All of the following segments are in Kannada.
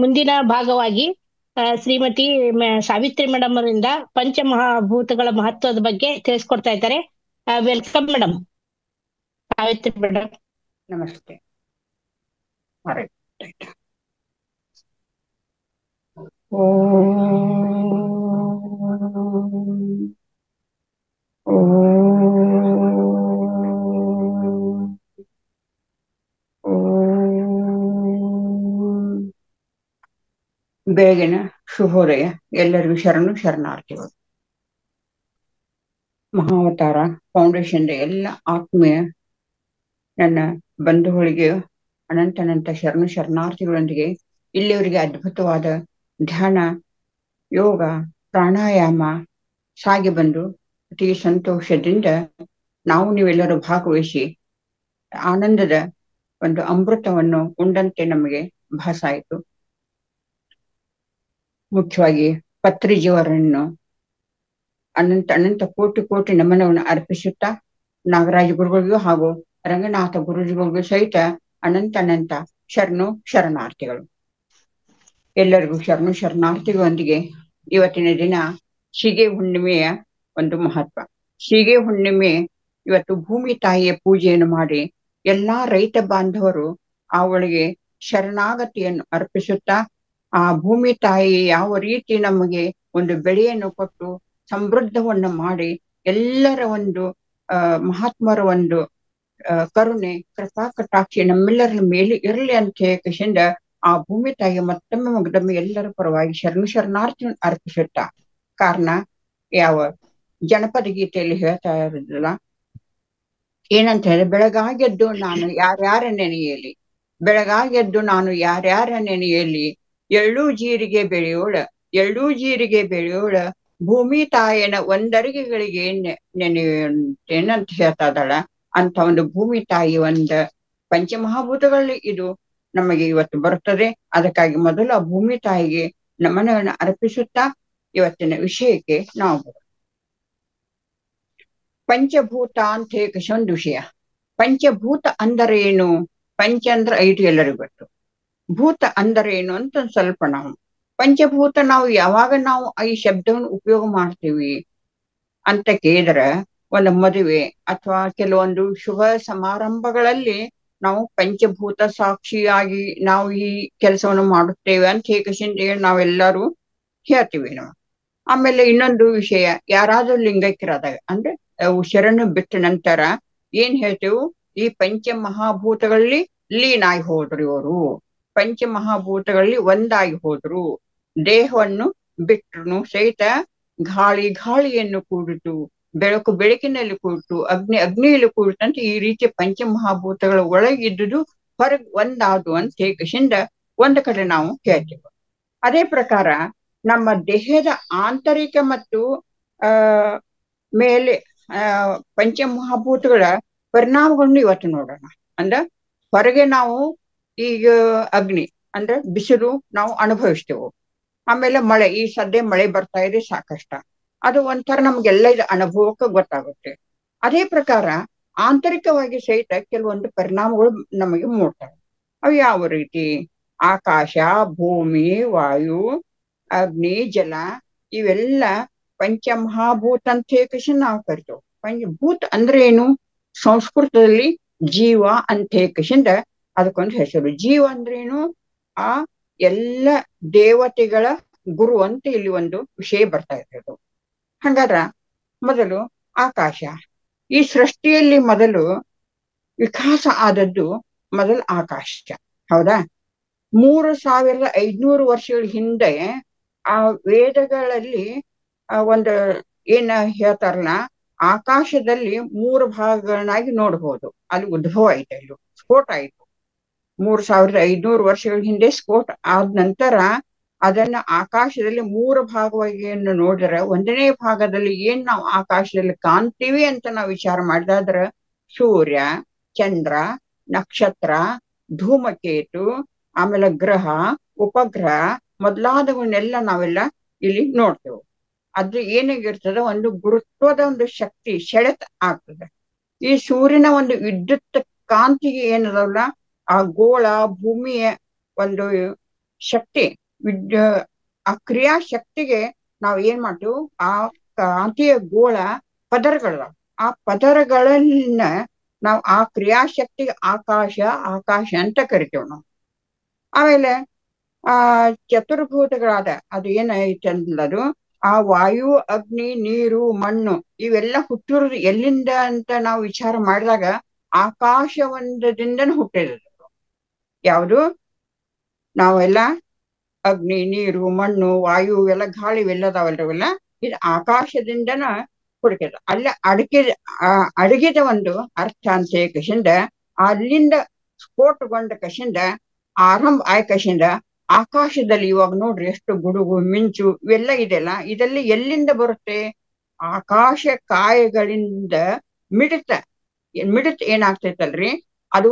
ಮುಂದಿನ ಭಾಗವಾಗಿ ಆ, ಶ್ರೀಮತಿ ಮ- ಸಾವಿತ್ರಿ ಮೇಡಮ್ ಅವರಿಂದ ಪಂಚಮಹಾಭೂತಗಳ ಮಹತ್ವದ ಬಗ್ಗೆ ತಿಳಿಸ್ಕೊಡ್ತಾ ಇದ್ದಾರೆ ವೆಲ್ಕಮ್ ಮೇಡಮ್ ಸಾವಿತ್ರಿ ಮೇಡಮ್ ನಮಸ್ತೆ Alright. ಓಂ ಓಂ ಬೆಳಗಿನ ಶುಭೋದಯ ಎಲ್ಲರಿಗೂ ಶರಣು ಶರಣಾರ್ಥಿಗಳು ಮಹಾವತಾರ ಫೌಂಡೇಶನ್ ಎಲ್ಲ ಆತ್ಮೀಯ ನನ್ನ ಬಂಧುಗಳಿಗೆ ಅನಂತ ಅನಂತ ಶರಣು ಶರಣಾರ್ಥಿಗಳೊಂದಿಗೆ ಇಲ್ಲಿಯವರೆಗೆ ಅದ್ಭುತವಾದ ಧ್ಯಾನ ಯೋಗ ಪ್ರಾಣಾಯಾಮ ಸಾಗಿ ಬಂದು ಅತಿ ಸಂತೋಷದಿಂದ ನಾವು ನೀವೆಲ್ಲರೂ ಭಾಗವಹಿಸಿ ಆನಂದದ ಒಂದು ಅಮೃತವನ್ನು ಉಂಡಂತೆ ನಮಗೆ ಭಾಸ ಆಯಿತು ಮುಖ್ಯವಾಗಿ ಪತ್ರಿಜಿಯವರನ್ನು ಅನಂತ ಅನಂತ ಕೋಟಿ ಕೋಟಿ ನಮನವನ್ನು ಅರ್ಪಿಸುತ್ತಾ ನಾಗರಾಜ ಗುರುಗಳಿಗೂ ಹಾಗೂ ರಂಗನಾಥ ಗುರುಜಿಗಳಿಗೂ ಸಹಿತ ಅನಂತ ಅನಂತ ಶರಣು ಶರಣಾರ್ಥಿಗಳು ಎಲ್ಲರಿಗೂ ಶರಣು ಶರಣಾರ್ಥಿಗಳೊಂದಿಗೆ ಇವತ್ತಿನ ದಿನ ಶಿಗೆ ಹುಣ್ಣಿಮೆಯ ಒಂದು ಮಹತ್ವ ಶಿಗೆ ಹುಣ್ಣಿಮೆ ಇವತ್ತು ಭೂಮಿ ತಾಯಿಯ ಪೂಜೆಯನ್ನು ಮಾಡಿ ಎಲ್ಲಾ ರೈತ ಬಾಂಧವರು ಅವಳಿಗೆ ಶರಣಾಗತಿಯನ್ನು ಅರ್ಪಿಸುತ್ತಾ ಆ ಭೂಮಿ ತಾಯಿ ಯಾವ ರೀತಿ ನಮಗೆ ಒಂದು ಬೆಳೆಯನ್ನು ಕೊಟ್ಟು ಸಮೃದ್ಧವನ್ನು ಮಾಡಿ ಎಲ್ಲರ ಒಂದು ಆ ಮಹಾತ್ಮರ ಒಂದು ಆ, ಕರುಣೆ ಕೃಪಾ ಕಟಾಕ್ಷಿ ನಮ್ಮೆಲ್ಲರ ಮೇಲೆ ಇರಲಿ ಅಂತ ಹೇಳಿ ಆ ಭೂಮಿ ತಾಯಿಗೆ ಮತ್ತೊಮ್ಮೆ ಮಗದೊಮ್ಮೆ ಎಲ್ಲರ ಪರವಾಗಿ ಶರಣು ಶರಣಾರ್ಥಿ ಅರ್ಪಿಸುತ್ತಾ ಕಾರಣ ಯಾವ ಜನಪದ ಗೀತೆಯಲ್ಲಿ ಹೇಳ್ತಾ ಇರೋದಿಲ್ಲ ಏನಂತ ಹೇಳಿದ್ರೆ ಬೆಳಗಾಗೆದ್ದು ನಾನು ಯಾರ್ಯಾರ ನೆನೆಯಲಿ ಬೆಳಗಾಗೆದ್ದು ನಾನು ಯಾರ್ಯಾರ ನೆನೆಯಲಿ ಎಳ್ಳು ಜೀರಿಗೆ ಬೆಳೆಯೋಳ ಎಳ್ಳು ಜೀರಿಗೆ ಬೆಳೆಯೋಳ ಭೂಮಿ ತಾಯನ ಒಂದರಿಗೆಗಳಿಗೆ ನೆನೆಯುವಂತೇನಂತ ಹೇಳ್ತಾ ಇದ್ದಾಳ ಅಂತ ಒಂದು ಭೂಮಿ ತಾಯಿ ಒಂದ ಪಂಚಮಹಾಭೂತಗಳಲ್ಲಿ ಇದು ನಮಗೆ ಇವತ್ತು ಬರುತ್ತದೆ ಅದಕ್ಕಾಗಿ ಮೊದಲು ಆ ಭೂಮಿ ತಾಯಿಗೆ ನಮನವನ್ನು ಅರ್ಪಿಸುತ್ತಾ ಇವತ್ತಿನ ವಿಷಯಕ್ಕೆ ನಾವು ಬರೋಣ. ಪಂಚಭೂತ ಅಂತ ಹೇಳಿ ಒಂದು ವಿಷಯ ಪಂಚಭೂತ ಅಂದರೆ ಏನು ಪಂಚ ಅಂದ್ರೆ ಐದು ಎಲ್ಲರಿಗೂ ಗೊತ್ತು ಭೂತ ಅಂದರೆ ಏನು ಅಂತ ಒಂದ್ ಸ್ವಲ್ಪ ನಾವು ಪಂಚಭೂತ ನಾವು ಯಾವಾಗ ನಾವು ಈ ಶಬ್ದವನ್ನು ಉಪಯೋಗ ಮಾಡ್ತೀವಿ ಅಂತ ಕೇಳಿದ್ರೆ ಒಂದು ಮದುವೆ ಅಥವಾ ಕೆಲವೊಂದು ಶುಭ ಸಮಾರಂಭಗಳಲ್ಲಿ ನಾವು ಪಂಚಭೂತ ಸಾಕ್ಷಿಯಾಗಿ ನಾವು ಈ ಕೆಲಸವನ್ನು ಮಾಡುತ್ತೇವೆ ಅಂತ ಹೇಗೆ ನಾವೆಲ್ಲರೂ ಹೇಳ್ತೀವಿ ನಾವು ಆಮೇಲೆ ಇನ್ನೊಂದು ವಿಷಯ ಯಾರಾದ್ರೂ ಲಿಂಗೈಕ್ಯರಾದಾಗ ಅಂದ್ರೆ ಅವು ಶರಣು ಬಿಟ್ಟ ನಂತರ ಏನ್ ಹೇಳ್ತೇವೆ ಈ ಪಂಚ ಮಹಾಭೂತಗಳಲ್ಲಿ ಲೀನಾಗಿ ಹೋದ್ರು ಇವರು ಪಂಚ ಮಹಾಭೂತಗಳಲ್ಲಿ ಒಂದಾಗಿ ಹೋದ್ರು ದೇಹವನ್ನು ಬಿಟ್ರು ಸಹಿತ ಗಾಳಿ ಗಾಳಿಯನ್ನು ಕೂಡಿತು ಬೆಳಕು ಬೆಳಕಿನಲ್ಲಿ ಕೂಡಿತು ಅಗ್ನಿ ಅಗ್ನಿಯಲ್ಲಿ ಕೂಡಿತು ಅಂತ ಈ ರೀತಿ ಪಂಚಮಹಾಭೂತಗಳ ಒಳಗಿದ್ದುದು ಹೊರಗ್ ಒಂದಾದು ಅಂತ ಹೇಗಿಸಿಂದ ಒಂದ್ ಕಡೆ ನಾವು ಹೇಳ್ತೇವೆ ಅದೇ ಪ್ರಕಾರ ನಮ್ಮ ದೇಹದ ಆಂತರಿಕ ಮತ್ತು ಆ ಮೇಲೆ ಆ ಪಂಚಮಹಾಭೂತಗಳ ಪರಿಣಾಮಗಳನ್ನು ಇವತ್ತು ನೋಡೋಣ ಅಂದ್ರ ಹೊರಗೆ ನಾವು ಈಗ ಅಗ್ನಿ ಅಂದ್ರೆ ಬಿಸಿಲು ನಾವು ಅನುಭವಿಸ್ತೇವೆ ಆಮೇಲೆ ಮಳೆ ಈ ಸದ್ಯ ಮಳೆ ಬರ್ತಾ ಇದೆ ಸಾಕಷ್ಟ ಅದು ಒಂಥರ ನಮ್ಗೆಲ್ಲ ಇದು ಅನುಭವಕ್ಕೆ ಗೊತ್ತಾಗುತ್ತೆ ಅದೇ ಪ್ರಕಾರ ಆಂತರಿಕವಾಗಿ ಸಹಿತ ಕೆಲವೊಂದು ಪರಿಣಾಮಗಳು ನಮಗೆ ಮೂಡ್ತವೆ ಅವು ಯಾವ ರೀತಿ ಆಕಾಶ ಭೂಮಿ ವಾಯು ಅಗ್ನಿ ಜಲ ಇವೆಲ್ಲ ಪಂಚಮಹಾಭೂತ ಅಂತ ಹೇಳಿ ನಾವು ಕರಿತೇವೆ ಪಂಚಭೂತ ಅಂದ್ರೆ ಏನು ಸಂಸ್ಕೃತದಲ್ಲಿ ಜೀವ ಅಂತ ಹೇಳಿ ಅದಕ್ಕೊಂದು ಹೆಸರು ಜೀವ ಅಂದ್ರೇನು ಆ ಎಲ್ಲ ದೇವತೆಗಳ ಗುರು ಅಂತ ಇಲ್ಲಿ ಒಂದು ವಿಷಯ ಬರ್ತಾ ಇರೋದು ಹಂಗಾದ್ರ ಮೊದಲು ಆಕಾಶ ಈ ಸೃಷ್ಟಿಯಲ್ಲಿ ಮೊದಲು ವಿಕಾಸ ಆದದ್ದು ಮೊದಲು ಆಕಾಶ ಹೌದಾ ಮೂರು ಸಾವಿರದ ಐದ್ನೂರು ವರ್ಷಗಳ ಹಿಂದೆ ಆ ವೇದಗಳಲ್ಲಿ ಆ ಒಂದು ಏನ ಹೇಳ್ತಾರಲ್ಲ ಆಕಾಶದಲ್ಲಿ ಮೂರು ಭಾಗಗಳನ್ನಾಗಿ ನೋಡ್ಬೋದು ಅಲ್ಲಿ ಉದ್ಭವ ಆಯ್ತು ಅಲ್ಲಿ ಸ್ಫೋಟ ಆಯ್ತು ಮೂರ್ ಸಾವಿರದ ಐದ್ನೂರು ವರ್ಷಗಳ ಹಿಂದೆ ಸ್ಫೋಟ ಆದ ನಂತರ ಅದನ್ನ ಆಕಾಶದಲ್ಲಿ ಮೂರು ಭಾಗವಾಗಿ ನೋಡಿದ್ರೆ ಒಂದನೇ ಭಾಗದಲ್ಲಿ ಏನ್ ನಾವು ಆಕಾಶದಲ್ಲಿ ಕಾಣ್ತೀವಿ ಅಂತ ನಾವು ವಿಚಾರ ಮಾಡಿದಾದ್ರ ಸೂರ್ಯ ಚಂದ್ರ ನಕ್ಷತ್ರ ಧೂಮಕೇತು ಆಮೇಲೆ ಗ್ರಹ ಉಪಗ್ರಹ ಮೊದಲಾದವನ್ನೆಲ್ಲ ನಾವೆಲ್ಲ ಇಲ್ಲಿ ನೋಡ್ತೇವೆ ಅದು ಏನಾಗಿರ್ತದ ಒಂದು ಗುರುತ್ವದ ಒಂದು ಶಕ್ತಿ ಸೆಳೆತ ಆಗ್ತದೆ ಈ ಸೂರ್ಯನ ಒಂದು ವಿದ್ಯುತ್ ಕಾಂತಿಗೆ ಏನದಲ್ಲ ಆ ಗೋಳ ಭೂಮಿಯ ಒಂದು ಶಕ್ತಿ ವಿದ್ಯ ಆ ಕ್ರಿಯಾ ಶಕ್ತಿಗೆ ನಾವ್ ಏನ್ ಮಾಡ್ತೀವಿ ಆ ಕಾಂತೀಯ ಗೋಳ ಪದರಗಳದಾವ ಆ ಪದರಗಳನ್ನ ನಾವು ಆ ಕ್ರಿಯಾಶಕ್ತಿಗೆ ಆಕಾಶ ಆಕಾಶ ಅಂತ ಕರಿತೇವ್ ನಾವು ಆಮೇಲೆ ಆ ಚತುರ್ಭೂತಗಳಾದ ಅದು ಏನೈತೆ ಅದು ಆ ವಾಯು ಅಗ್ನಿ ನೀರು ಮಣ್ಣು ಇವೆಲ್ಲ ಹುಟ್ಟಿರೋದು ಎಲ್ಲಿಂದ ಅಂತ ನಾವು ವಿಚಾರ ಮಾಡಿದಾಗ ಆಕಾಶ ಒಂದದಿಂದನೇ ಹುಟ್ಟಿರೋದು ಯಾವುದು ನಾವೆಲ್ಲ ಅಗ್ನಿ ನೀರು ಮಣ್ಣು ವಾಯು ಇವೆಲ್ಲ ಗಾಳಿ ಇವೆಲ್ಲದಾವಲ್ರಿ ಇವೆಲ್ಲ ಇದು ಆಕಾಶದಿಂದನ ಹುಡುಕಿದ ಅಲ್ಲ ಅಡಗಿದ ಆ ಅಡಗಿದ ಒಂದು ಅರ್ಥ ಅಂತ ಕಶಿಂದ ಅಲ್ಲಿಂದ ಸ್ಫೋಟಗೊಂಡ ಕಶಿಂದ ಆರಂಭ ಆಯ ಕಶಿಂದ ಆಕಾಶದಲ್ಲಿ ಇವಾಗ ನೋಡ್ರಿ ಎಷ್ಟು ಗುಡುಗು ಮಿಂಚು ಇವೆಲ್ಲ ಇದೆಲ್ಲ ಇದೆಲ್ಲ ಎಲ್ಲಿಂದ ಬರುತ್ತೆ ಆಕಾಶ ಕಾಯಗಳಿಂದ ಮಿಡಿತ ಮಿಡಿತ ಏನಾಗ್ತೈತಲ್ರಿ ಅದು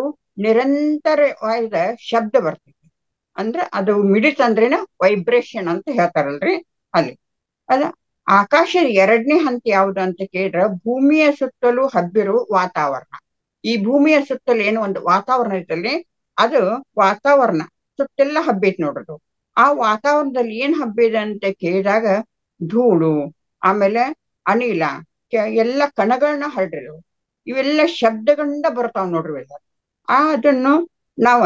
ನಿರಂತರವಾದ ಶಬ್ದ ಬರ್ತೈತಿ ಅಂದ್ರೆ ಅದು ಮಿಡಿತ ಅಂದ್ರೇನ ವೈಬ್ರೇಷನ್ ಅಂತ ಹೇಳ್ತಾರಲ್ರಿ ಅಲ್ಲಿ ಅದ ಆಕಾಶದ ಎರಡನೇ ಹಂತ ಯಾವ್ದು ಅಂತ ಕೇಳಿದ್ರ ಭೂಮಿಯ ಸುತ್ತಲೂ ಹಬ್ಬಿರುವ ವಾತಾವರಣ ಈ ಭೂಮಿಯ ಸುತ್ತಲೂ ಏನು ಒಂದು ವಾತಾವರಣ ಐತಲ್ರಿ ಅದು ವಾತಾವರಣ ಸುತ್ತೆಲ್ಲ ಹಬ್ಬೈತಿ ನೋಡ್ರದು ಆ ವಾತಾವರಣದಲ್ಲಿ ಏನ್ ಹಬ್ಬಿದೆ ಅಂತ ಕೇಳಿದಾಗ ಧೂಳು ಆಮೇಲೆ ಅನಿಲ ಎಲ್ಲ ಕಣಗಳನ್ನ ಹರಡಿರು ಇವೆಲ್ಲ ಶಬ್ದಗಳಿಂದ ಬರ್ತಾವ್ ನೋಡ್ರಿ ಇವೆಲ್ಲ ಆ ಅದನ್ನು ನಾವ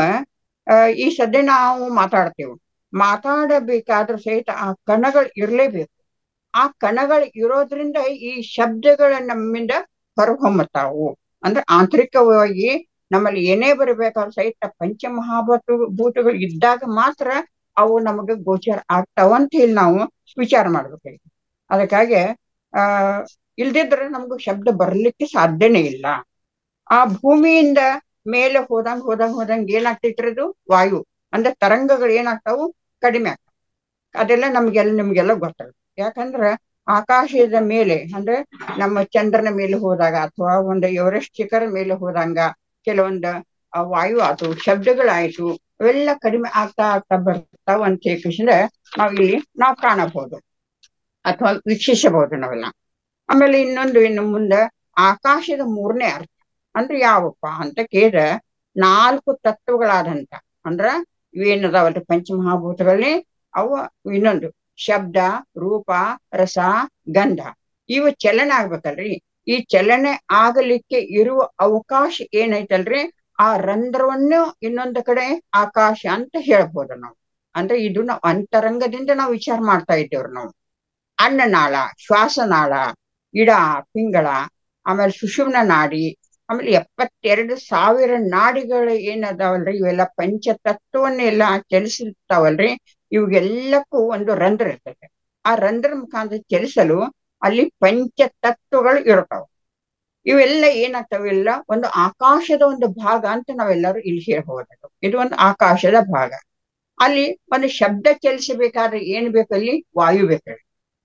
ಈ ಸದ್ಯ ನಾವು ಮಾತಾಡ್ತೇವೆ ಮಾತಾಡಬೇಕಾದ್ರೂ ಸಹಿತ ಆ ಕಣಗಳು ಇರ್ಲೇಬೇಕು ಆ ಕಣಗಳು ಇರೋದ್ರಿಂದ ಈ ಶಬ್ದಗಳ ನಮ್ಮಿಂದ ಹೊರಹೊಮ್ಮತಾವು ಅಂದ್ರೆ ಆಂತರಿಕವಾಗಿ ನಮ್ಮಲ್ಲಿ ಏನೇ ಬರಬೇಕಾದ್ರೂ ಸಹಿತ ಪಂಚಮಹಾಭೂತ ಭೂತಗಳು ಇದ್ದಾಗ ಮಾತ್ರ ಅವು ನಮಗೆ ಗೋಚರ ಆಗ್ತಾವ ಅಂತ ಹೇಳಿ ನಾವು ವಿಚಾರ ಮಾಡ್ಬೇಕಾಗಿ ಅದಕ್ಕಾಗಿ ಆ ಇಲ್ದಿದ್ರೆ ನಮ್ಗೆ ಶಬ್ದ ಬರ್ಲಿಕ್ಕೆ ಸಾಧ್ಯನೇ ಇಲ್ಲ ಆ ಭೂಮಿಯಿಂದ ಮೇಲೆ ಹೋದಂಗ್ ಹೋದಂಗ್ ಹೋದಂಗ್ ಏನಾಗ್ತೈತ್ರಿ ಅದು ವಾಯು ಅಂದ್ರೆ ತರಂಗಗಳು ಏನಾಗ್ತಾವು ಕಡಿಮೆ ಆಗ್ತಾವ ಅದೆಲ್ಲ ನಮ್ಗೆಲ್ಲ ನಿಮ್ಗೆಲ್ಲ ಗೊತ್ತಾಗುತ್ತೆ ಯಾಕಂದ್ರ ಆಕಾಶದ ಮೇಲೆ ಅಂದ್ರೆ ನಮ್ಮ ಚಂದ್ರನ ಮೇಲೆ ಹೋದಾಗ ಅಥವಾ ಒಂದು ಎವರೆಸ್ಟ್ ಶಿಖರ ಮೇಲೆ ಹೋದಂಗ ಕೆಲವೊಂದ ವಾಯು ಆಯ್ತು ಶಬ್ದಗಳಾಯ್ತು ಅವೆಲ್ಲ ಕಡಿಮೆ ಆಗ್ತಾ ಆಗ್ತಾ ಬರ್ತಾವ ಅಂತ ಹೇಳಿ ನಾವ್ ಇಲ್ಲಿ ನಾವು ಕಾಣಬಹುದು ಅಥವಾ ವೀಕ್ಷಿಸಬಹುದು ನಾವೆಲ್ಲ ಆಮೇಲೆ ಇನ್ನೊಂದು ಇನ್ನು ಮುಂದೆ ಆಕಾಶದ ಮೂರನೇ ಅರ್ಥ ಅಂದ್ರೆ ಯಾವಪ್ಪ ಅಂತ ಕೇಳಿದ್ರೆ ನಾಲ್ಕು ತತ್ವಗಳಾದಂತ ಅಂದ್ರ ಇವೇನದಾವಲ್ರಿ ಪಂಚಮಹಾಭೂತಗಳಲ್ಲಿ ಅವ ಇನ್ನೊಂದು ಶಬ್ದ ರೂಪ ರಸ ಗಂಧ ಇವು ಚಲನೆ ಆಗ್ಬೇಕಲ್ರಿ ಈ ಚಲನೆ ಆಗಲಿಕ್ಕೆ ಇರುವ ಅವಕಾಶ ಏನೈತಲ್ರಿ ಆ ರಂಧ್ರವನ್ನು ಇನ್ನೊಂದು ಕಡೆ ಆಕಾಶ ಅಂತ ಹೇಳ್ಬೋದು ನಾವು ಅಂದ್ರೆ ಇದು ನಾವು ಅಂತರಂಗದಿಂದ ನಾವು ವಿಚಾರ ಮಾಡ್ತಾ ಇದ್ದೇವ್ರಿ ನಾವು ಅನ್ನನಾಳ ಶ್ವಾಸನಾಳ ಇಡ ಪಿಂಗಳ ಆಮೇಲೆ ಸುಷುಮ್ನ ನಾಡಿ ಆಮೇಲೆ ಎಪ್ಪತ್ತೆರಡು ಸಾವಿರ ನಾಡಿಗಳು ಏನದಾವಲ್ರಿ ಇವೆಲ್ಲ ಪಂಚತತ್ವವನ್ನೆಲ್ಲ ಚಲಿಸಿರ್ತಾವಲ್ರಿ ಇವಾಗೆಲ್ಲಕ್ಕೂ ಒಂದು ರಂಧ್ರ ಇರ್ತದೆ ಆ ರಂಧ್ರ ಮುಖಾಂತರ ಚಲಿಸಲು ಅಲ್ಲಿ ಪಂಚತತ್ವಗಳು ಇರ್ತಾವ ಇವೆಲ್ಲ ಏನಾಗ್ತಾವ ಎಲ್ಲ ಒಂದು ಆಕಾಶದ ಒಂದು ಭಾಗ ಅಂತ ನಾವೆಲ್ಲರೂ ಇಲ್ಲಿ ಹೇಳ್ಬಹುದು ಇದು ಒಂದು ಆಕಾಶದ ಭಾಗ ಅಲ್ಲಿ ಒಂದು ಶಬ್ದ ಚಲಿಸಬೇಕಾದ್ರೆ ಏನ್ ಬೇಕು ಅಲ್ಲಿ ವಾಯು ಬೇಕು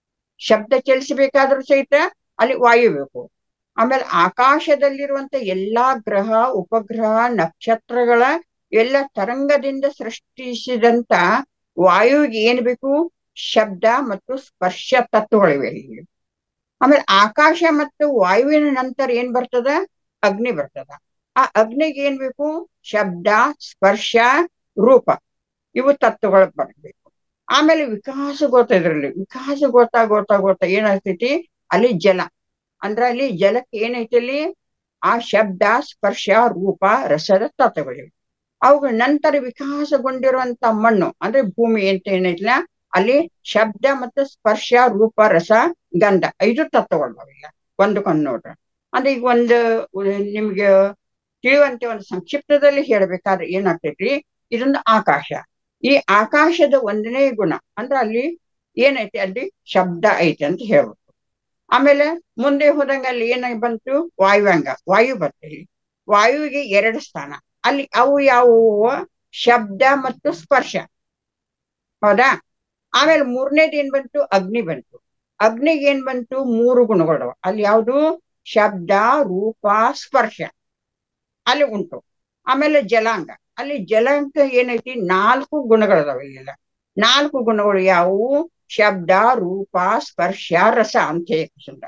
ಶಬ್ದ ಚಲಿಸಬೇಕಾದ್ರೂ ಸಹಿತ ಅಲ್ಲಿ ವಾಯು ಬೇಕು ಆಮೇಲೆ ಆಕಾಶದಲ್ಲಿರುವಂತ ಎಲ್ಲಾ ಗ್ರಹ ಉಪಗ್ರಹ ನಕ್ಷತ್ರಗಳ ಎಲ್ಲ ತರಂಗದಿಂದ ಸೃಷ್ಟಿಸಿದಂತ ವಾಯುವಿಗೆ ಏನ್ ಬೇಕು ಶಬ್ದ ಮತ್ತು ಸ್ಪರ್ಶ ತತ್ವಗಳಿವೆ ಇಲ್ಲಿ ಆಮೇಲೆ ಆಕಾಶ ಮತ್ತು ವಾಯುವಿನ ನಂತರ ಏನ್ ಬರ್ತದ ಅಗ್ನಿ ಬರ್ತದ ಆ ಅಗ್ನಿಗೆ ಏನ್ ಬೇಕು ಶಬ್ದ ಸ್ಪರ್ಶ ರೂಪ ಇವು ತತ್ವಗಳು ಬರ್ಬೇಕು ಆಮೇಲೆ ವಿಕಾಸ ಗೊತ್ತ ಇದ್ರಲ್ಲಿ ವಿಕಾಸ ಗೊತ್ತಾ ಗೊತ್ತಾ ಗೊತ್ತಾ ಏನಾಗ್ತೈತಿ ಅಲ್ಲಿ ಜಲ ಅಂದ್ರ ಅಲ್ಲಿ ಜಲಕ್ಕೆ ಏನೈತಿ ಅಲ್ಲಿ ಆ ಶಬ್ದ ಸ್ಪರ್ಶ ರೂಪ ರಸದ ತತ್ವಗಳಿವೆ ಅವುಗಳ ನಂತರ ವಿಕಾಸಗೊಂಡಿರುವಂತ ಮಣ್ಣು ಅಂದ್ರೆ ಭೂಮಿ ಅಂತ ಏನೈತಿಲ್ಲ ಅಲ್ಲಿ ಶಬ್ದ ಮತ್ತು ಸ್ಪರ್ಶ ರೂಪ ರಸ ಗಂಧ ಐದು ತತ್ವಗಳು ಅವೆಲ್ಲ ಒಂದಕ್ಕೊಂದು ನೋಡ್ರ ಅಂದ್ರೆ ಈಗ ಒಂದು ನಿಮ್ಗೆ ತಿಳಿಯುವಂತೆ ಒಂದು ಸಂಕ್ಷಿಪ್ತದಲ್ಲಿ ಹೇಳ್ಬೇಕಾದ್ರೆ ಏನಾಗ್ತೈತ್ರಿ ಇದೊಂದು ಆಕಾಶ ಈ ಆಕಾಶದ ಒಂದನೇ ಗುಣ ಅಂದ್ರೆ ಅಲ್ಲಿ ಏನೈತಿ ಅಲ್ಲಿ ಶಬ್ದ ಐತಿ ಅಂತ ಹೇಳ್ಬೇಕು ಆಮೇಲೆ ಮುಂದೆ ಹೋದಂಗ ಅಲ್ಲಿ ಏನಾಗಿ ಬಂತು ವಾಯುವಂಗ ವಾಯು ಬರ್ತದೆ ವಾಯುವಿಗೆ ಎರಡು ಸ್ಥಾನ ಅಲ್ಲಿ ಅವು ಯಾವುವು ಶಬ್ದ ಮತ್ತು ಸ್ಪರ್ಶ ಹೌದಾ ಆಮೇಲೆ ಮೂರನೇದು ಏನ್ ಬಂತು ಅಗ್ನಿ ಬಂತು ಅಗ್ನಿಗೆ ಏನ್ ಬಂತು ಮೂರು ಗುಣಗಳು ಅಲ್ಲಿ ಯಾವುದು ಶಬ್ದ ರೂಪ ಸ್ಪರ್ಶ ಅಲ್ಲಿ ಉಂಟು ಆಮೇಲೆ ಜಲಾಂಗ ಅಲ್ಲಿ ಜಲಾಂಗ ಏನೈತಿ ನಾಲ್ಕು ಗುಣಗಳದಾವ ಇಲ್ಲೆಲ್ಲ ನಾಲ್ಕು ಗುಣಗಳು ಯಾವುವು ಶಬ್ದ ರೂಪ ಸ್ಪರ್ಶ ರಸ ಅಂತ ಹೇಳಿ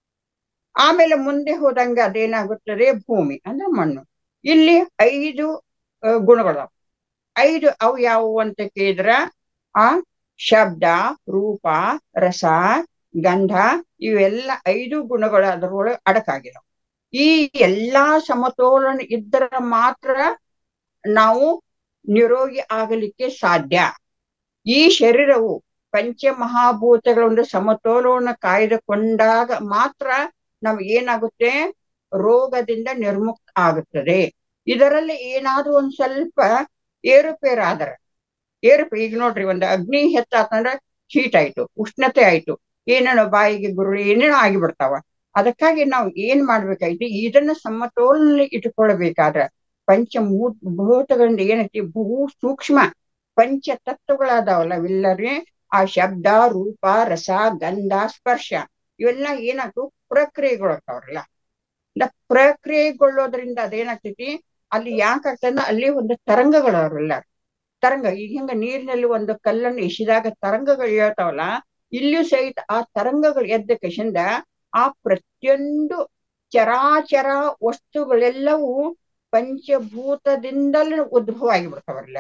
ಆಮೇಲೆ ಮುಂದೆ ಹೋದಂಗ ಅದೇನಾಗುತ್ತದೆ ಭೂಮಿ ಅಂದ್ರೆ ಮಣ್ಣು ಇಲ್ಲಿ ಐದು ಗುಣಗಳು ಐದು ಅವು ಯಾವುವು ಅಂತ ಕೇಳಿದ್ರ ಆ ಶಬ್ದ ರೂಪ ರಸ ಗಂಧ ಇವೆಲ್ಲ ಐದು ಗುಣಗಳು ಅದರೊಳಗೆ ಅಡಕಾಗಿದಾವ ಈ ಎಲ್ಲಾ ಸಮತೋಲನ ಇದ್ದರ ಮಾತ್ರ ನಾವು ನಿರೋಗಿ ಆಗಲಿಕ್ಕೆ ಸಾಧ್ಯ ಈ ಶರೀರವು ಪಂಚಮಹಾಭೂತಗಳ ಒಂದು ಸಮತೋಲನ ಕಾಯ್ದುಕೊಂಡಾಗ ಮಾತ್ರ ನಾವು ಏನಾಗುತ್ತೆ ರೋಗದಿಂದ ನಿರ್ಮುಕ್ತ ಆಗುತ್ತದೆ ಇದರಲ್ಲಿ ಏನಾದ್ರೂ ಒಂದ್ ಸ್ವಲ್ಪ ಏರುಪೇರಾದರೆ ಏರುಪೇ ಈಗ ನೋಡ್ರಿ ಒಂದು ಅಗ್ನಿ ಹೆಚ್ಚಾತಂದ್ರೆ ಹೀಟ್ ಆಯ್ತು ಉಷ್ಣತೆ ಆಯ್ತು ಏನೇನೋ ಬಾಯಿಗೆ ಗುರುಳು ಏನೇನೋ ಆಗಿಬಿಡ್ತಾವ ಅದಕ್ಕಾಗಿ ನಾವು ಏನ್ ಮಾಡ್ಬೇಕಾಯ್ತು ಇದನ್ನ ಸಮತೋಲನ ಇಟ್ಕೊಳ್ಬೇಕಾದ್ರೆ ಪಂಚಮೂ ಭೂತಗಳಿಂದ ಏನೈತಿ ಬಹು ಸೂಕ್ಷ್ಮ ಪಂಚ ತತ್ವಗಳದಾವಲ್ಲ ಇವೆಲ್ಲರಿ ಆ ಶಬ್ದ ರೂಪ ರಸ ಗಂಧ ಸ್ಪರ್ಶ ಇವೆಲ್ಲ ಏನಾಯ್ತು ಪ್ರಕ್ರಿಯೆಗೊಳ್ತಾವ್ರಲ್ಲ ಪ್ರಕ್ರಿಯೆಗೊಳ್ಳೋದ್ರಿಂದ ಅದೇನಾಗ್ತೈತಿ ಅಲ್ಲಿ ಯಾಕಾಗ್ತದ ಅಲ್ಲಿ ಒಂದು ತರಂಗಗಳವ್ರಲ್ಲ ತರಂಗ ಈಗ ಹಿಂಗ ನೀರಿನಲ್ಲಿ ಒಂದು ಕಲ್ಲನ್ನು ಎಸಿದಾಗ ತರಂಗಗಳು ಹೇಳ್ತಾವಲ್ಲ ಇಲ್ಲಿಯೂ ಸಹಿತ ಆ ತರಂಗಗಳು ಎದ್ದ ಕಶಿಂದ ಆ ಪ್ರತಿಯೊಂದು ಚರಾಚರ ವಸ್ತುಗಳೆಲ್ಲವೂ ಪಂಚಭೂತದಿಂದಲೇ ಉದ್ಭವ ಆಗಿಬಿಡ್ತಾವಲ್ಲ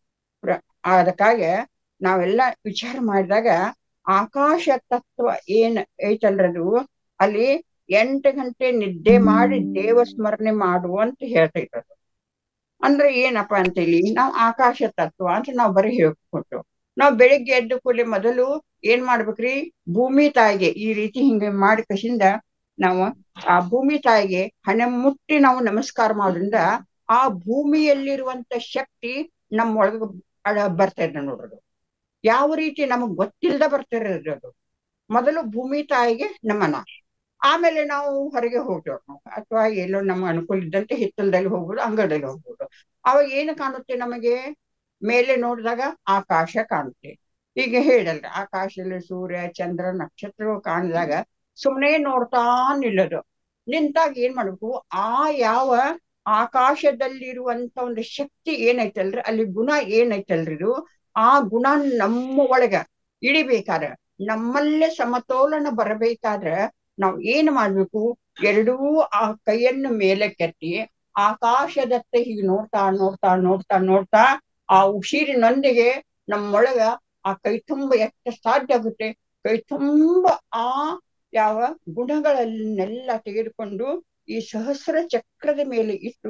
ಅದಕ್ಕಾಗಿ ನಾವೆಲ್ಲ ವಿಚಾರ ಮಾಡಿದಾಗ ಆಕಾಶ ತತ್ವ ಏನ್ ಐತಲ್ರದು ಅಲ್ಲಿ ಎಂಟು ಗಂಟೆ ನಿದ್ದೆ ಮಾಡಿ ದೇವ ಸ್ಮರಣೆ ಮಾಡು ಅಂತ ಹೇಳ್ತೈತದು ಅಂದ್ರೆ ಏನಪ್ಪಾ ಅಂತೇಳಿ ನಾವು ಆಕಾಶ ತತ್ವ ಅಂತ ನಾವು ಬರೀ ಹೇಳ್ಕೊಟ್ಟು ನಾವು ಬೆಳಿಗ್ಗೆ ಎದ್ದು ಕೂಡಲೇ ಮೊದಲು ಏನ್ ಮಾಡ್ಬೇಕ್ರಿ ಭೂಮಿ ತಾಯಿಗೆ ಈ ರೀತಿ ಹಿಂಗೆ ಮಾಡಿ ಕಸಿಂದ ನಾವು ಆ ಭೂಮಿ ತಾಯಿಗೆ ಹಣೆ ಮುಟ್ಟಿ ನಾವು ನಮಸ್ಕಾರ ಮಾಡೋದ್ರಿಂದ ಆ ಭೂಮಿಯಲ್ಲಿರುವಂತ ಶಕ್ತಿ ನಮ್ಮೊಳಗ ಅಡ ಬರ್ತಾ ಇದೆ ನೋಡ್ರದು ಯಾವ ರೀತಿ ನಮಗ್ ಗೊತ್ತಿಲ್ಲದ ಬರ್ತಾ ಇರೋದು ಅದು ಮೊದಲು ಭೂಮಿ ತಾಯಿಗೆ ನಮನ ಆಮೇಲೆ ನಾವು ಹೊರಗೆ ಹೋಗ್ತೇವೆ ನಾವು ಅಥವಾ ಎಲ್ಲೋ ನಮ್ಮ ಅನುಕೂಲ ಇದ್ದಂತೆ ಹಿತ್ತಲದಲ್ಲಿ ಹೋಗ್ಬೋದು ಅಂಗಳದಲ್ಲಿ ಹೋಗ್ಬೋದು ಅವಾಗ ಏನು ಕಾಣುತ್ತೆ ನಮಗೆ ಮೇಲೆ ನೋಡಿದಾಗ ಆಕಾಶ ಕಾಣುತ್ತೆ ಈಗ ಹೇಳಲ್ರಿ ಆಕಾಶದಲ್ಲಿ ಸೂರ್ಯ ಚಂದ್ರ ನಕ್ಷತ್ರಗಳು ಕಾಣಿದಾಗ ಸುಮ್ಮನೆ ನೋಡ್ತಾ ನಿಲ್ಲೋದು ನಿಂತಾಗ ಏನ್ ಮಾಡ್ಬೇಕು ಆ ಯಾವ ಆಕಾಶದಲ್ಲಿರುವಂತ ಒಂದು ಶಕ್ತಿ ಏನೈತಲ್ರಿ ಅಲ್ಲಿ ಗುಣ ಏನೈತಲ್ರಿ ಇದು ಆ ಗುಣ ನಮ್ಮ ಒಳಗ ಇಳಿಬೇಕಾದ್ರೆ ನಮ್ಮಲ್ಲೇ ಸಮತೋಲನ ಬರಬೇಕಾದ್ರೆ ನಾವ್ ಏನ್ ಮಾಡ್ಬೇಕು ಎರಡೂ ಆ ಕೈಯನ್ನು ಮೇಲೆ ಕೆತ್ತಿ ಆಕಾಶದತ್ತ ಹೀಗೆ ನೋಡ್ತಾ ನೋಡ್ತಾ ನೋಡ್ತಾ ನೋಡ್ತಾ ಆ ಉಸಿರಿನೊಂದಿಗೆ ನಮ್ಮೊಳಗ ಆ ಕೈ ತುಂಬ ಎಷ್ಟು ಸಾಧ್ಯ ಆಗುತ್ತೆ ಕೈ ತುಂಬ ಆ ಯಾವ ಗುಣಗಳನ್ನೆಲ್ಲ ತೆಗೆದುಕೊಂಡು ಈ ಸಹಸ್ರ ಚಕ್ರದ ಮೇಲೆ ಇಟ್ಟು